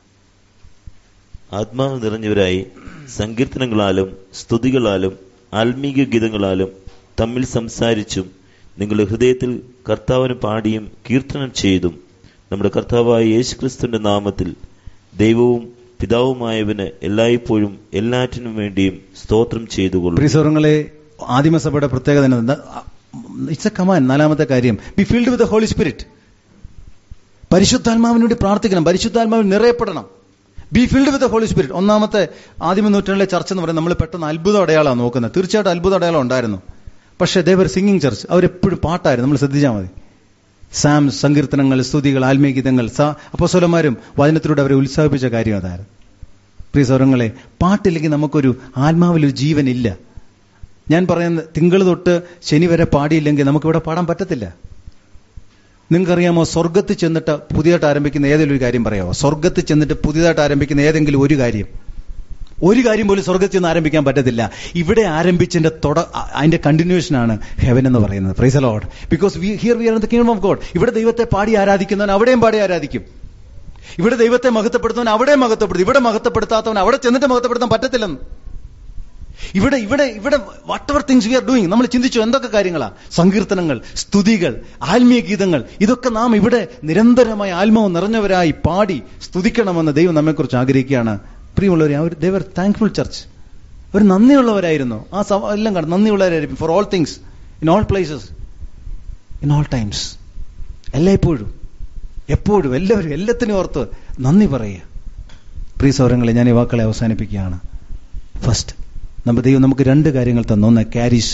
ആത്മാവ് നിറഞ്ഞവരായി സങ്കീർത്തനങ്ങളാലും സ്തുതികളാലും ആത്മീക ഗീതങ്ങളാലും തമ്മിൽ സംസാരിച്ചും നിങ്ങളുടെ ഹൃദയത്തിൽ കർത്താവിന് പാടിയും കീർത്തനം ചെയ്തും നമ്മുടെ കർത്താവായ യേശുക്രിസ്തുവിന്റെ നാമത്തിൽ ദൈവവും പിതാവുമായവന് എല്ലായ്പ്പോഴും എല്ലാറ്റിനും വേണ്ടിയും സ്തോത്രം ചെയ്തുകൊള്ളും പ്രിയസൗരങ്ങളെ ആദിമസഭയുടെ പ്രത്യേകത ഇറ്റ്സ് എ കമാൻ നാലാമത്തെ കാര്യം be filled with Holy Spirit പരിശുദ്ധാത്മാവിന് വേണ്ടി പ്രാർത്ഥിക്കണം പരിശുദ്ധാത്മാവിൽ നിറയപ്പെടണം be filled with Holy Spirit ഒന്നാമത്തെ ആദിമ നൂറ്റാണ്ടിലെ ചർച്ച എന്ന് പറയുന്നത് നമ്മൾ പെട്ടെന്ന് അത്ഭുത അടയാളമാണ് നോക്കുന്നത് തീർച്ചയായിട്ടും അത്ഭുത അടയാളം ഉണ്ടായിരുന്നു പക്ഷേ ദേവർ സിംഗിങ് ചർച്ച് അവരെപ്പോഴും പാട്ടായിരുന്നു നമ്മൾ ശ്രദ്ധിച്ചാൽ മതി സാം സങ്കീർത്തനങ്ങൾ സ്തുതികൾ ആത്മീയഗീതങ്ങൾ അപ്പസ്വലന്മാരും വചനത്തിലൂടെ അവരെ ഉത്സാഹിപ്പിച്ച കാര്യം അതായിരുന്നു പ്രിയ സ്വരങ്ങളെ പാട്ടില്ലെങ്കിൽ നമുക്കൊരു ആത്മാവിലൊരു ജീവനില്ല ഞാൻ പറയുന്ന തിങ്കൾ തൊട്ട് ശനി വരെ പാടിയില്ലെങ്കിൽ നമുക്കിവിടെ പാടാൻ പറ്റത്തില്ല നിങ്ങൾക്കറിയാമോ സ്വർഗത്തിൽ ചെന്നിട്ട് പുതിയതായിട്ട് ആരംഭിക്കുന്ന ഏതെങ്കിലും ഒരു കാര്യം പറയാമോ സ്വർഗത്തിൽ ചെന്നിട്ട് പുതിയതായിട്ട് ആരംഭിക്കുന്ന ഏതെങ്കിലും ഒരു കാര്യം ഒരു കാര്യം പോലും സ്വർഗത്തിൽ നിന്ന് ആരംഭിക്കാൻ പറ്റത്തില്ല ഇവിടെ ആരംഭിച്ചതിന്റെ തുട അതിന്റെ കണ്ടിന്യൂഷൻ ആണ് ഹെവൻ എന്ന് പറയുന്നത് praise Lord because we here we are the kingdom of God ഇവിടെ ദൈവത്തെ പാടി ആരാധിക്കുന്നവൻ അവിടെയും പാടി ആരാധിക്കും ഇവിടെ ദൈവത്തെ മഹത്വപ്പെടുത്തുന്നവൻ അവിടെയും മഹത്വപ്പെടുത്തും ഇവിടെ മഹത്വപ്പെടുത്താത്തവൻ അവിടെ ചെന്നിട്ട് മഹത്വപ്പെടുത്താൻ പറ്റത്തില്ലെന്ന് ഇവിടെ ഇവിടെ ഇവിടെ whatever things we are doing നമ്മൾ ചിന്തിച്ചു എന്തൊക്കെ കാര്യങ്ങളാ സങ്കീർത്തനങ്ങൾ സ്തുതികൾ ആത്മീയ ഗീതങ്ങൾ ഇതൊക്കെ നാം ഇവിടെ നിരന്തരമായ ആത്മാവ് നിറഞ്ഞവരായി പാടി സ്തുതിക്കണമെന്ന് ദൈവം നമ്മെക്കുറിച്ച് ആഗ്രഹിക്കുകയാണ് പ്രിയമുള്ളവരെ അവർ ദേവർ താങ്ക്ഫുൾ ചർച്ച് അവർ നന്ദിയുള്ളവരായിരുന്നു ആ സഭ എല്ലാം കാണും നന്ദിയുള്ളവരായിരിക്കും for all things in all places in all times എല്ലായ്പ്പോഴും എപ്പോഴും എല്ലാവരും എല്ലാത്തിനും ഓർത്ത് നന്ദി പറയുക പ്രിയ സൗരങ്ങളെ ഞാൻ ഈ വാക്കുകളെ അവസാനിപ്പിക്കുകയാണ് ഫസ്റ്റ് നമ്മുടെ ദൈവം നമുക്ക് രണ്ട് കാര്യങ്ങൾ തന്നു ഒന്ന് ക്യാരിസ്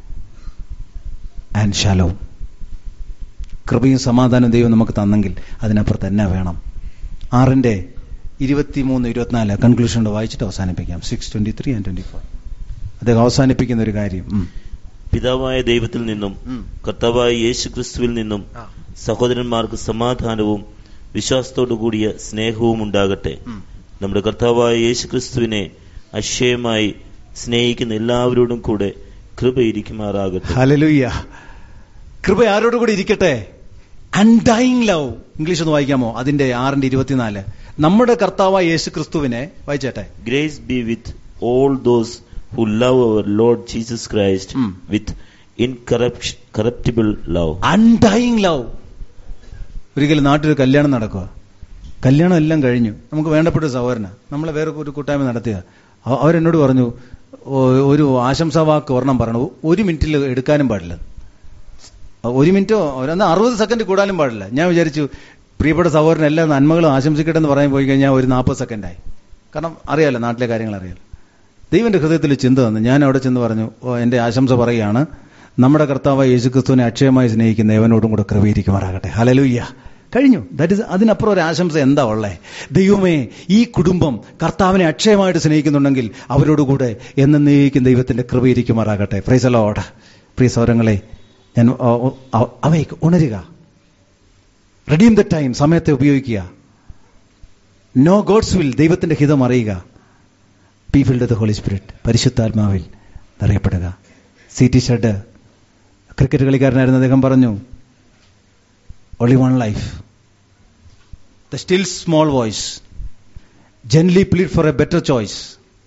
ആൻഡ് ഷാലോ കൃപയും സമാധാനവും ദൈവം നമുക്ക് തന്നെങ്കിൽ അതിനപ്പുറത്ത് തന്നെ വേണം ആറിന്റെ ഇരുപത്തിമൂന്ന് ഇരുപത്തിനാല് കൺക്ലൂഷൻ വായിച്ചിട്ട് അവസാനിപ്പിക്കാം six twenty three and twenty four അദ്ദേഹം അവസാനിപ്പിക്കുന്ന ഒരു കാര്യം ഉം. പിതാവായ ദൈവത്തിൽ നിന്നും ഉം. കർത്താവായ യേശു ക്രിസ്തുവിൽ നിന്നും സഹോദരന്മാർക്ക് സമാധാനവും വിശ്വാസത്തോടു കൂടിയ സ്നേഹവും ഉണ്ടാകട്ടെ ഉം. നമ്മുടെ കർത്താവായ യേശു ക്രിസ്തുവിനെ അക്ഷയമായി സ്നേഹിക്കുന്ന എല്ലാവരോടും കൂടെ കൃപയിരിക്കുമാറാകട്ടെ ഹല്ലേലൂയ കൃപ ആരോട് കൂടി ഇരിക്കട്ടെ അൺഡൈങ് ലവ് ഇംഗ്ലീഷ് ഒന്ന് വായിക്കാമോ അതിന്റെ ആറിന്റെ ഇരുപത്തിനാല് നമ്മുടെ കർത്താവായ യേശു ക്രിസ്തുവിനെ വായിച്ചേട്ടെ grace be with all those who love our Lord Jesus Christ ഉം. With incorruptible love undying love ഒരിക്കലും നാട്ടിൽ കല്യാണം നടക്കുക കല്യാണം എല്ലാം കഴിഞ്ഞു നമുക്ക് വേണ്ടപ്പെട്ട ഒരു സഹോദരന നമ്മളെ വേറെ ഒരു കൂട്ടായ്മ നടത്തിയ അവ- അവരെന്നോട് പറഞ്ഞു "ഓ- ഒരു ആശംസാ വാക്ക് ഒരെണ്ണം പറഞ്ഞു ഒരു മിനിറ്റിൽ എടുക്കാനും പാടില്ല ഒരു മിനിറ്റോ ഒരെന്നാ അറുപത് സെക്കൻഡ് കൂടാനും പാടില്ല ഞാൻ വിചാരിച്ചു പ്രിയപ്പെട്ട സഹോദരൻ എല്ലാ നന്മകളും ആശംസിക്കട്ടെ എന്ന് പറയാൻ പോയി കഴിഞ്ഞാൽ ഒരു നാൽപ്പത് സെക്കൻഡായി കാരണം അറിയാലോ നാട്ടിലെ കാര്യങ്ങൾ അറിയാലോ ദൈവന്റെ ഹൃദയത്തിൽ ചിന്ത തന്നു ഞാൻ അവിടെ ചെന്ന് പറഞ്ഞു ഓ എന്റെ ആശംസ പറയുകയാണ് നമ്മുടെ കർത്താവായ യേശുക്രിസ്തുവിനെ അക്ഷയമായി സ്നേഹിക്കുന്ന ഏവനോടും കൂടെ കൃപയിരിക്കുമാറാകട്ടെ ഹലലൂയ്യ കഴിഞ്ഞു ദാറ്റ് ഇസ് അതിനപ്പുറം ഒരു ആശംസ എന്താ ഉള്ളേ ദൈവമേ ഈ കുടുംബം കർത്താവിനെ അക്ഷയമായിട്ട് സ്നേഹിക്കുന്നുണ്ടെങ്കിൽ അവരോടുകൂടെ എന്നേക്കും ദൈവത്തിന്റെ കൃപയിരിക്കുമാറാകട്ടെ പ്രൈസലോട് പ്രിയ സൗരങ്ങളെ ഞാൻ അവയ്ക്ക് ഉണരുക റെഡീം ദ ടൈം സമയത്തെ ഉപയോഗിക്കുക നോ ഗോഡ്സ് വിൽ ദൈവത്തിന്റെ ഹിതം അറിയുക be filled the holy spirit പരിശുദ്ധാത്മാവിൽ നിറയപ്പെടുക സി ടി ഷഡ് ക്രിക്കറ്റ് കളിക്കാരനായിരുന്ന അദ്ദേഹം പറഞ്ഞു only one life. The still small voice gently plead for a better choice,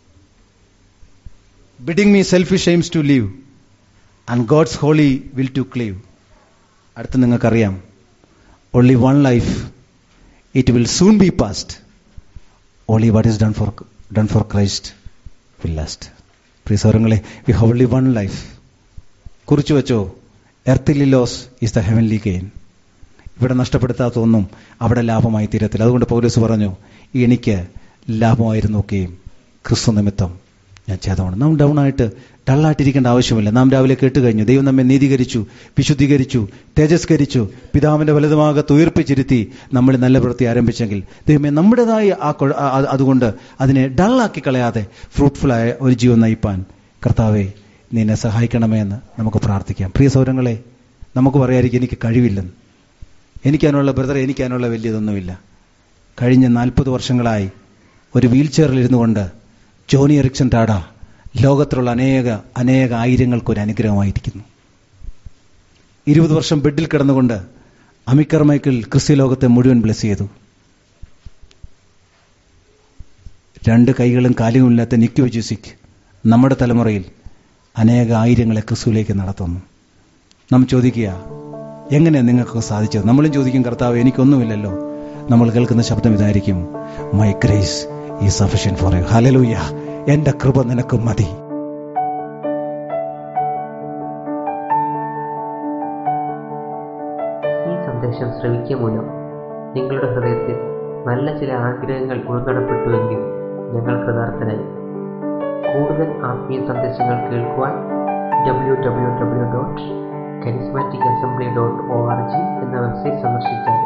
bidding me selfish aims to live and God's holy will to cleave. അടുത്ത് നിങ്ങൾക്കറിയാം only one life it will soon be past only what is done for done for Christ will last പ്രിയ സൗരങ്ങളെ we have only one life കുറിച്ചു വെച്ചോ earthly loss is the heavenly gain ഇവിടെ നഷ്ടപ്പെടുത്താത്തൊന്നും അവിടെ ലാഭമായി തീരത്തില്ല അതുകൊണ്ട് പൗലോസ് പറഞ്ഞു എനിക്ക് ലാഭമായിരുന്നു ഒക്കെയും ക്രിസ്തു നിമിത്തം ഞാൻ ചെയ്തതാണ് നാം ഡൗൺ ആയിട്ട് ഡള്ളായിട്ടിരിക്കേണ്ട ആവശ്യമില്ല നാം രാവിലെ കേട്ട് കഴിഞ്ഞു ദൈവം നമ്മെ നീതീകരിച്ചു വിശുദ്ധീകരിച്ചു തേജസ്കരിച്ചു പിതാവിന്റെ വലതുഭാഗത്ത് ഉയർപ്പിച്ചിരുത്തി നമ്മൾ നല്ല പ്രവൃത്തി ആരംഭിച്ചെങ്കിൽ ദൈവമേ നമ്മുടേതായ ആ കൊ- ആ- ആ- അതുകൊണ്ട് അതിനെ ഡള്ളാക്കി കളയാതെ ഫ്രൂട്ട്ഫുള്ളായ ഒരു ജീവൻ നയിപ്പാൻ കർത്താവെ നീ എന്നെ സഹായിക്കണമേ എന്ന് നമുക്ക് പ്രാർത്ഥിക്കാം പ്രിയ സൗരങ്ങളെ നമുക്ക് പറയാതിരിക്കും എനിക്ക് കഴിവില്ലെന്ന് എനിക്കതിനുള്ള ബ്രദർ എനിക്കതിനുള്ള വലിയതൊന്നുമില്ല കഴിഞ്ഞ നാൽപ്പത് വർഷങ്ങളായി ഒരു വീൽ ചെയറിൽ ഇരുന്നു കൊണ്ട് ജോണി എറിക്സൺ ടാഡ ലോകത്തിലുള്ള അനേക അനേക ആയിരങ്ങൾക്ക് ഒരു അനുഗ്രഹമായിരിക്കുന്നു ഇരുപത് വർഷം ബെഡിൽ കിടന്നുകൊണ്ട് അമിക്കർ മൈക്കിൾ ക്രിസ്ത്യ ലോകത്തെ മുഴുവൻ ബ്ലെസ് ചെയ്തു രണ്ട് കൈകളും കാലുകളും ഇല്ലാത്ത നിക്കു ജിസിക് നമ്മുടെ തലമുറയിൽ അനേക ആയിരങ്ങളെ ക്രിസ്തുവിലേക്ക് നടത്തുന്നു നാം ചോദിക്കുക എങ്ങനെ നിങ്ങൾക്ക് സാധിച്ചത് നമ്മളും ചോദിക്കും കർത്താവ് എനിക്കൊന്നുമില്ലല്ലോ നമ്മൾ കേൾക്കുന്ന ശബ്ദം ഇതായിരിക്കും my grace is sufficient for you hallelujah എന്റെ കൃപ നിനക്ക് മതി ഈ സന്ദേശം ശ്രവിക്കുക മൂലം നിങ്ങളുടെ ഹൃദയത്തിൽ നല്ല ചില ആഗ്രഹങ്ങൾ ഉൾനടപ്പെട്ടുവെങ്കിൽ ഞങ്ങൾ കൃതാർത്ഥനായി കൂടുതൽ ആത്മീയ സന്ദേശങ്ങൾ കേൾക്കുവാൻ W W W dot charismatic assembly dot O R G എന്ന വെബ്സൈറ്റ് സന്ദർശിച്ചാൽ